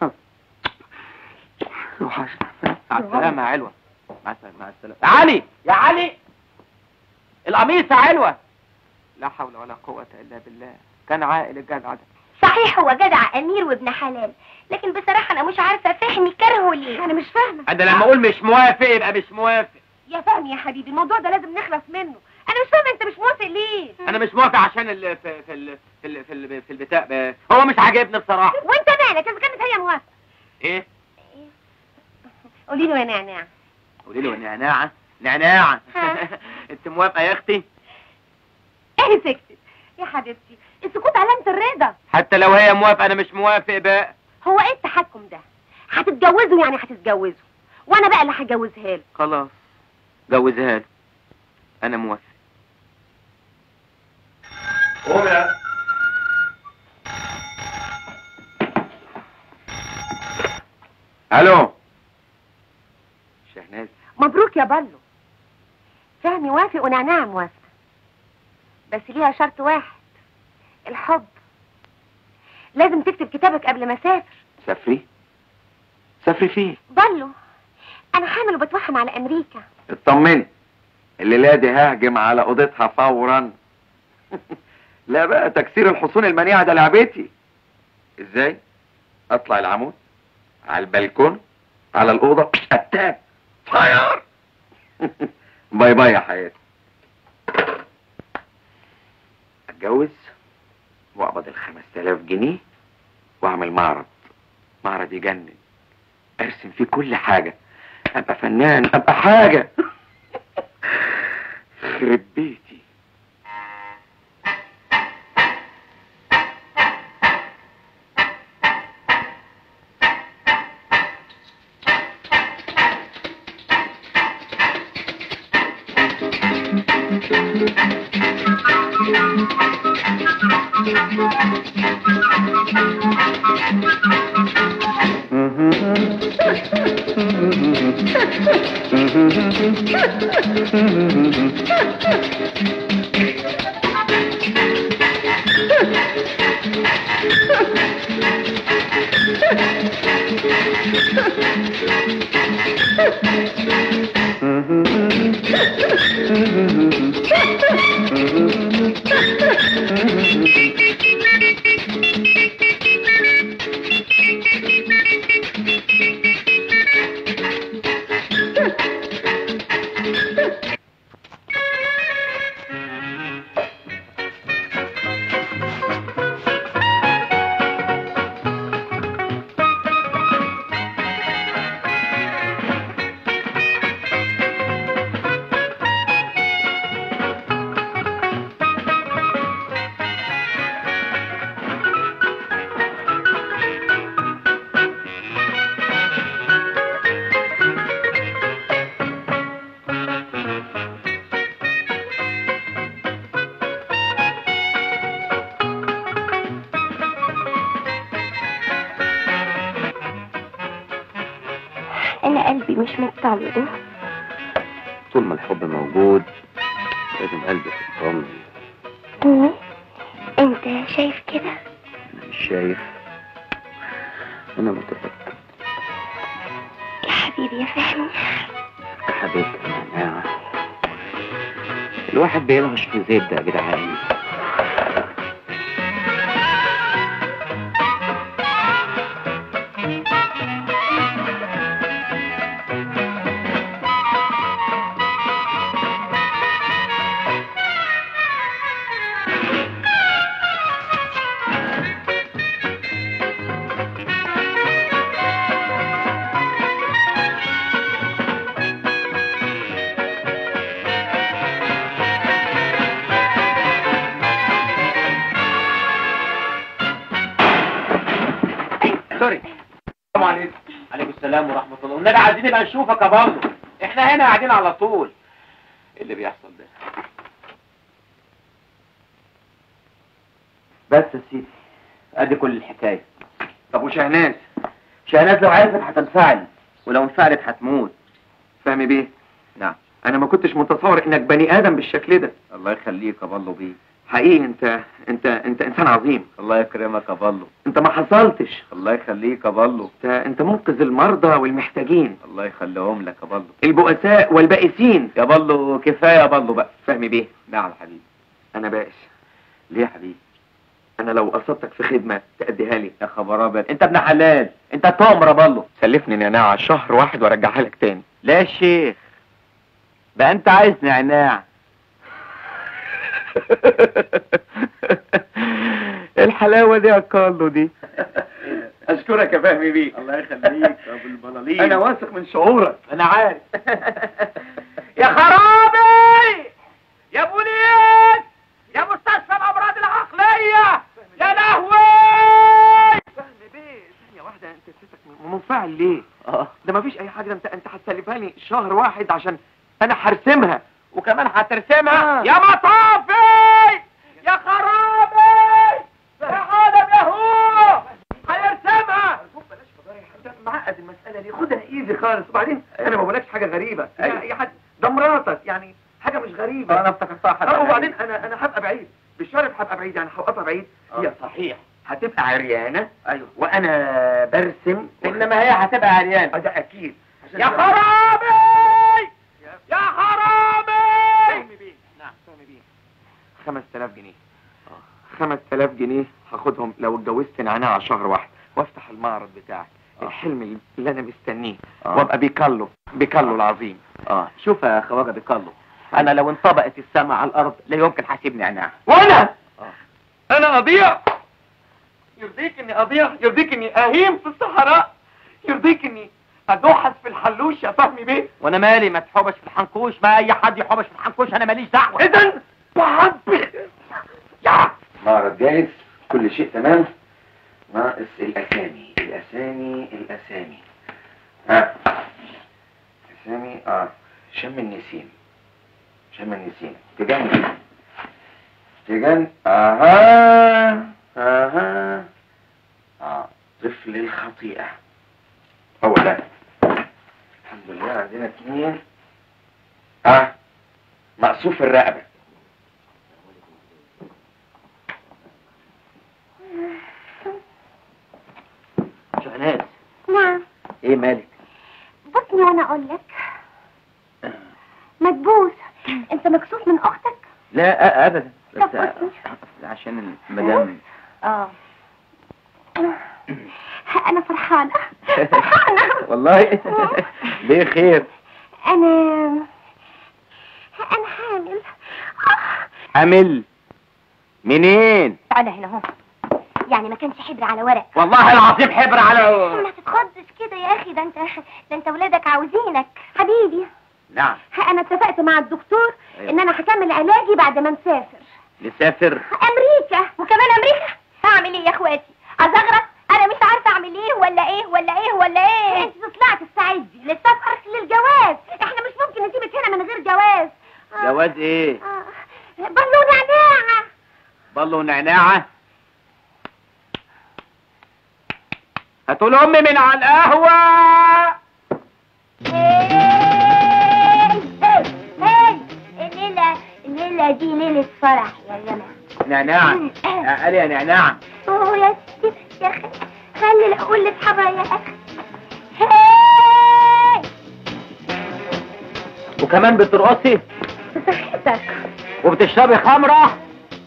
وحشنا مع السلامه يا علوه مع السلامه مع السلامه يا علي يا علي القميص يا علوه لا حول ولا قوه الا بالله كان عاقل الجدع ده صحيح هو جدع امير وابن حلال لكن بصراحه انا مش عارفه فهمي كرهه ليه انا مش فاهمة انا لما اقول مش موافق يبقى مش موافق يا فهمي يا حبيبي الموضوع ده لازم نخلص منه انا مش فاهمة انت مش موافق ليه انا مش موافق عشان ال في في ال في ال في, ال في البتاع ب- هو مش عاجبني بصراحه وانت مالك اذا كانت هي موافقة ايه قولي له يا نعناع قولي له نعناعه نعناعه ها. انت موافقه يا اختي ايه سكتت يا حبيبتي السكوت علامة الرضا حتى لو هي موافقه انا مش موافق بقى هو ايه التحكم ده هتتجوزوا يعني هتتجوزوا وانا بقى اللي هجوزها له خلاص جوزها له انا موافق قوم يا الو شهناز مبروك يا بلو فهمي وافق ونعناع موافقة بس ليها شرط واحد الحب لازم تكتب كتابك قبل ما اسافر سافري سافري فين بلو انا حامل وبتوحم على امريكا اطمني الليله دي ههجم على اوضتها فورا لا بقى تكسير الحصون المنيعه ده لعبتي ازاي اطلع العمود على البلكون على الاوضه اتاك فاير باي باي يا حياتي اتجوز واقبض الخمس تلاف جنيه واعمل معرض معرض يجنن ارسم فيه كل حاجه ابقى فنان ابقى حاجه خرب بيتي مش مطمن طول ما الحب موجود لازم قلبك يطمن مم. انت شايف كده مش شايف انا متفكر يا حبيبي يا فهمي يا حبيبتي يا نعناع الواحد بيلغش في زبدة يا جدعان سوري السلام عليكم عليكم السلام ورحمة الله والنبي عايزين نبقى نشوفك يا بابلو احنا هنا قاعدين على طول ايه اللي بيحصل ده بس يا سيدي ادي كل الحكاية طب وشهناز شهناز لو عرفت هتنفعل ولو انفعلت هتموت فهمي بيه نعم انا ما كنتش متصور انك بني ادم بالشكل ده الله يخليك يا بالو بيه حقيقي انت انت انت انسان عظيم الله يكرمك يا بالو انت ما حصلتش الله يخليك يا بالو انت انت منقذ المرضى والمحتاجين الله يخليهم لك يا بالو البؤساء والبائسين يا بالو كفايه يا بالو بقى فهمي بيه نعم حبيبي انا بائس ليه يا حبيبي انا لو قصدتك في خدمه تأديها لي يا خبر ابيض انت ابن حلال انت تؤمر يا بالو سلفني نعناع شهر واحد وارجعها لك تاني لا يا شيخ بقى انت عايز نعناع الحلاوه دي يا كارلو دي اشكرك يا فهمي بيه الله يخليك يا ابو البلالين انا واثق من شعورك انا عارف يا خرابي يا بوليس يا مستشفى الامراض العقليه يا لهوي فهمي بيه ثانيه واحده انت نسيتك منفعل ليه اه ده ما فيش اي حاجه انت انت هتسلفها لي شهر واحد عشان انا هرسمها وكمان هترسمها آه. يا مطافي يا خرابي يا ادم يا هو هيرسمها بلاش فضايح انت معقد المساله دي خدها ايزي خالص وبعدين انا ما بقولكش حاجه غريبه أيوة. اي حد ده مراتك يعني حاجه مش غريبه انا افتكرتها حاجه اه وبعدين انا انا هبقى بعيد بالشرف هبقى بعيد يعني هوقفها بعيد هي صحيح هتبقى عريانه ايوه وانا برسم انما هي هتبقى عريان اه ده اكيد عشان يا كده- خرابي يا خرابي فهمي بيه نعم فهمي بيه 5000 جنيه 5000 جنيه هاخدهم لو اتجوزت نعناع شهر واحد وافتح المعرض بتاعي الحلم اللي انا مستنيه آه. وابقى بيكالو بيكالو العظيم اه شوف يا خواجه بيكالو انا لو انطبقت السماء على الارض لا يمكن هسيب نعناع وانا آه. انا اضيع يرضيك اني اضيع يرضيك اني اهيم في الصحراء يرضيك اني ادوحس في الحلوش يا فهمي بيه وانا مالي ما تحوبش في الحنكوش ما اي حد يحوبش في الحنكوش انا ماليش دعوه اذا وحبك يا معرض جاهز كل شيء تمام ناقص الاسامي الاسامي الاسامي ها اسامي اه شم النسيم شم النسيم تجان تجان اها اها اه طفل الخطيئة هو ده الحمد لله عندنا اثنين اه مقصوف الرقبة شهناز نعم ايه مالك بصني وانا اقول لك مدبوس انت مكسوف من اختك لا أ- ابدا بس طب بصني. عشان المدام اه انا فرحانه فرحانه والله ليه خير انا انا حامل حامل منين تعالى هنا اهو يعني ما كانش حبر على ورق والله العظيم حبر على ما تتخضش كده يا اخي ده انت ده انت ولادك عاوزينك حبيبي نعم انا اتفقت مع الدكتور أيوة. ان انا هكمل علاجي بعد ما نسافر نسافر امريكا وكمان امريكا هعمل ايه يا اخواتي ازغرط انا مش عارفه اعمل ايه ولا ايه ولا ايه ولا ايه انت طلعت تستعدي للسفر للجواز احنا مش ممكن نسيبك هنا من غير جواز آه. جواز ايه آه. بالو نعناع بالله ونعناعة هاتوا لأمي من على القهوة ايه ليلة دي ليلة فرح يا جماعة نعناع قال يا نعناع اوه يا ستي يا اخي خلي اقول لاصحابها يا اخي هاي وكمان بترقصي بصحتك وبتشربي خمرة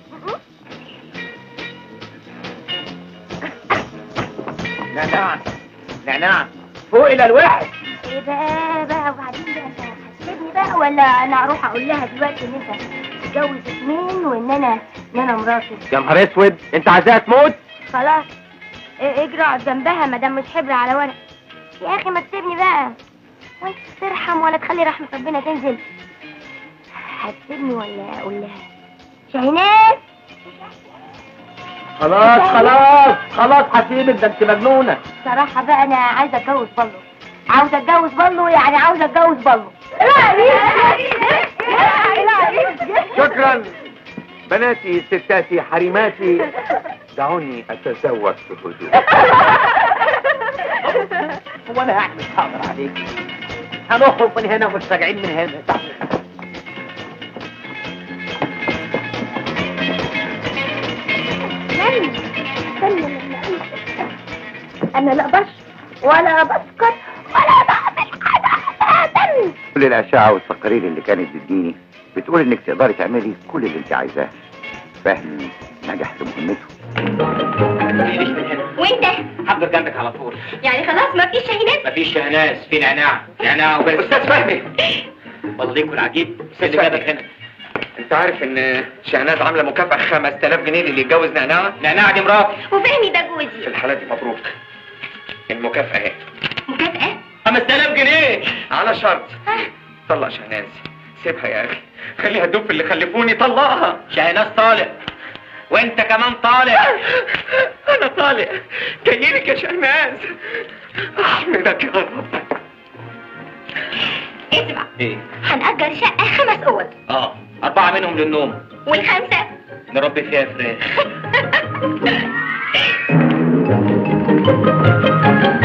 نعناع نعناع فوق الى الواحد ايه بقى بقى وبعدين بقى انت هتسيبني بقى ولا انا اروح اقول لها دلوقتي ان انت متجوز اتنين وان انا ان انا مراتي يا نهار اسود انت عايزاها تموت خلاص إيه اجري اقعد جنبها ما دام مش حبر على ورق يا اخي ما تسيبني بقى وانت ترحم ولا تخلي رحمة ربنا تنزل هتسيبني ولا اقول لها شاهينات خلاص خلاص خلاص هسيبك ده انت مجنونة صراحة بقى انا عايزة اتجوز بلو عاوزة اتجوز بلو يعني عاوزة اتجوز بلو شكرا بناتي ستاتي حريماتي دعوني اتزوج في هدوء هو انا هعمل حاضر عليك هنخرج من هنا ومش راجعين من هنا استنى استنى لما أنت- انا لا بشرب ولا بسكر ولا بعمل حاجة ابدا كل الأشعة والتقارير اللي كانت بتديني بتقول إنك تقدري تعملي كل اللي أنت عايزاه فهمي نجح في مهمته وانت حضر جنبك على طول يعني خلاص ما فيش شاهينات مفيش شهناز في نعناع نعناع وبس استاذ فهمي والله العجيب اللي جابك هنا انت عارف ان شهناز عامله مكافاه 5000 جنيه للي يتجوز نعناع نعناع دي مراتي وفهمي ده في جوزي الحاله دي مبروك المكافاه اهي مكافأة 5000 جنيه على شرط طلق شهناز سيبها يا اخي خليها تدوب في اللي خلفوني طلقها شهناز طالق وانت كمان طالق انا طالق جايلك يا شهناز احمدك يا رب اسمع ايه هنأجر شقة خمس أوض اه اربعة منهم للنوم والخمسة نربي فيها فراخ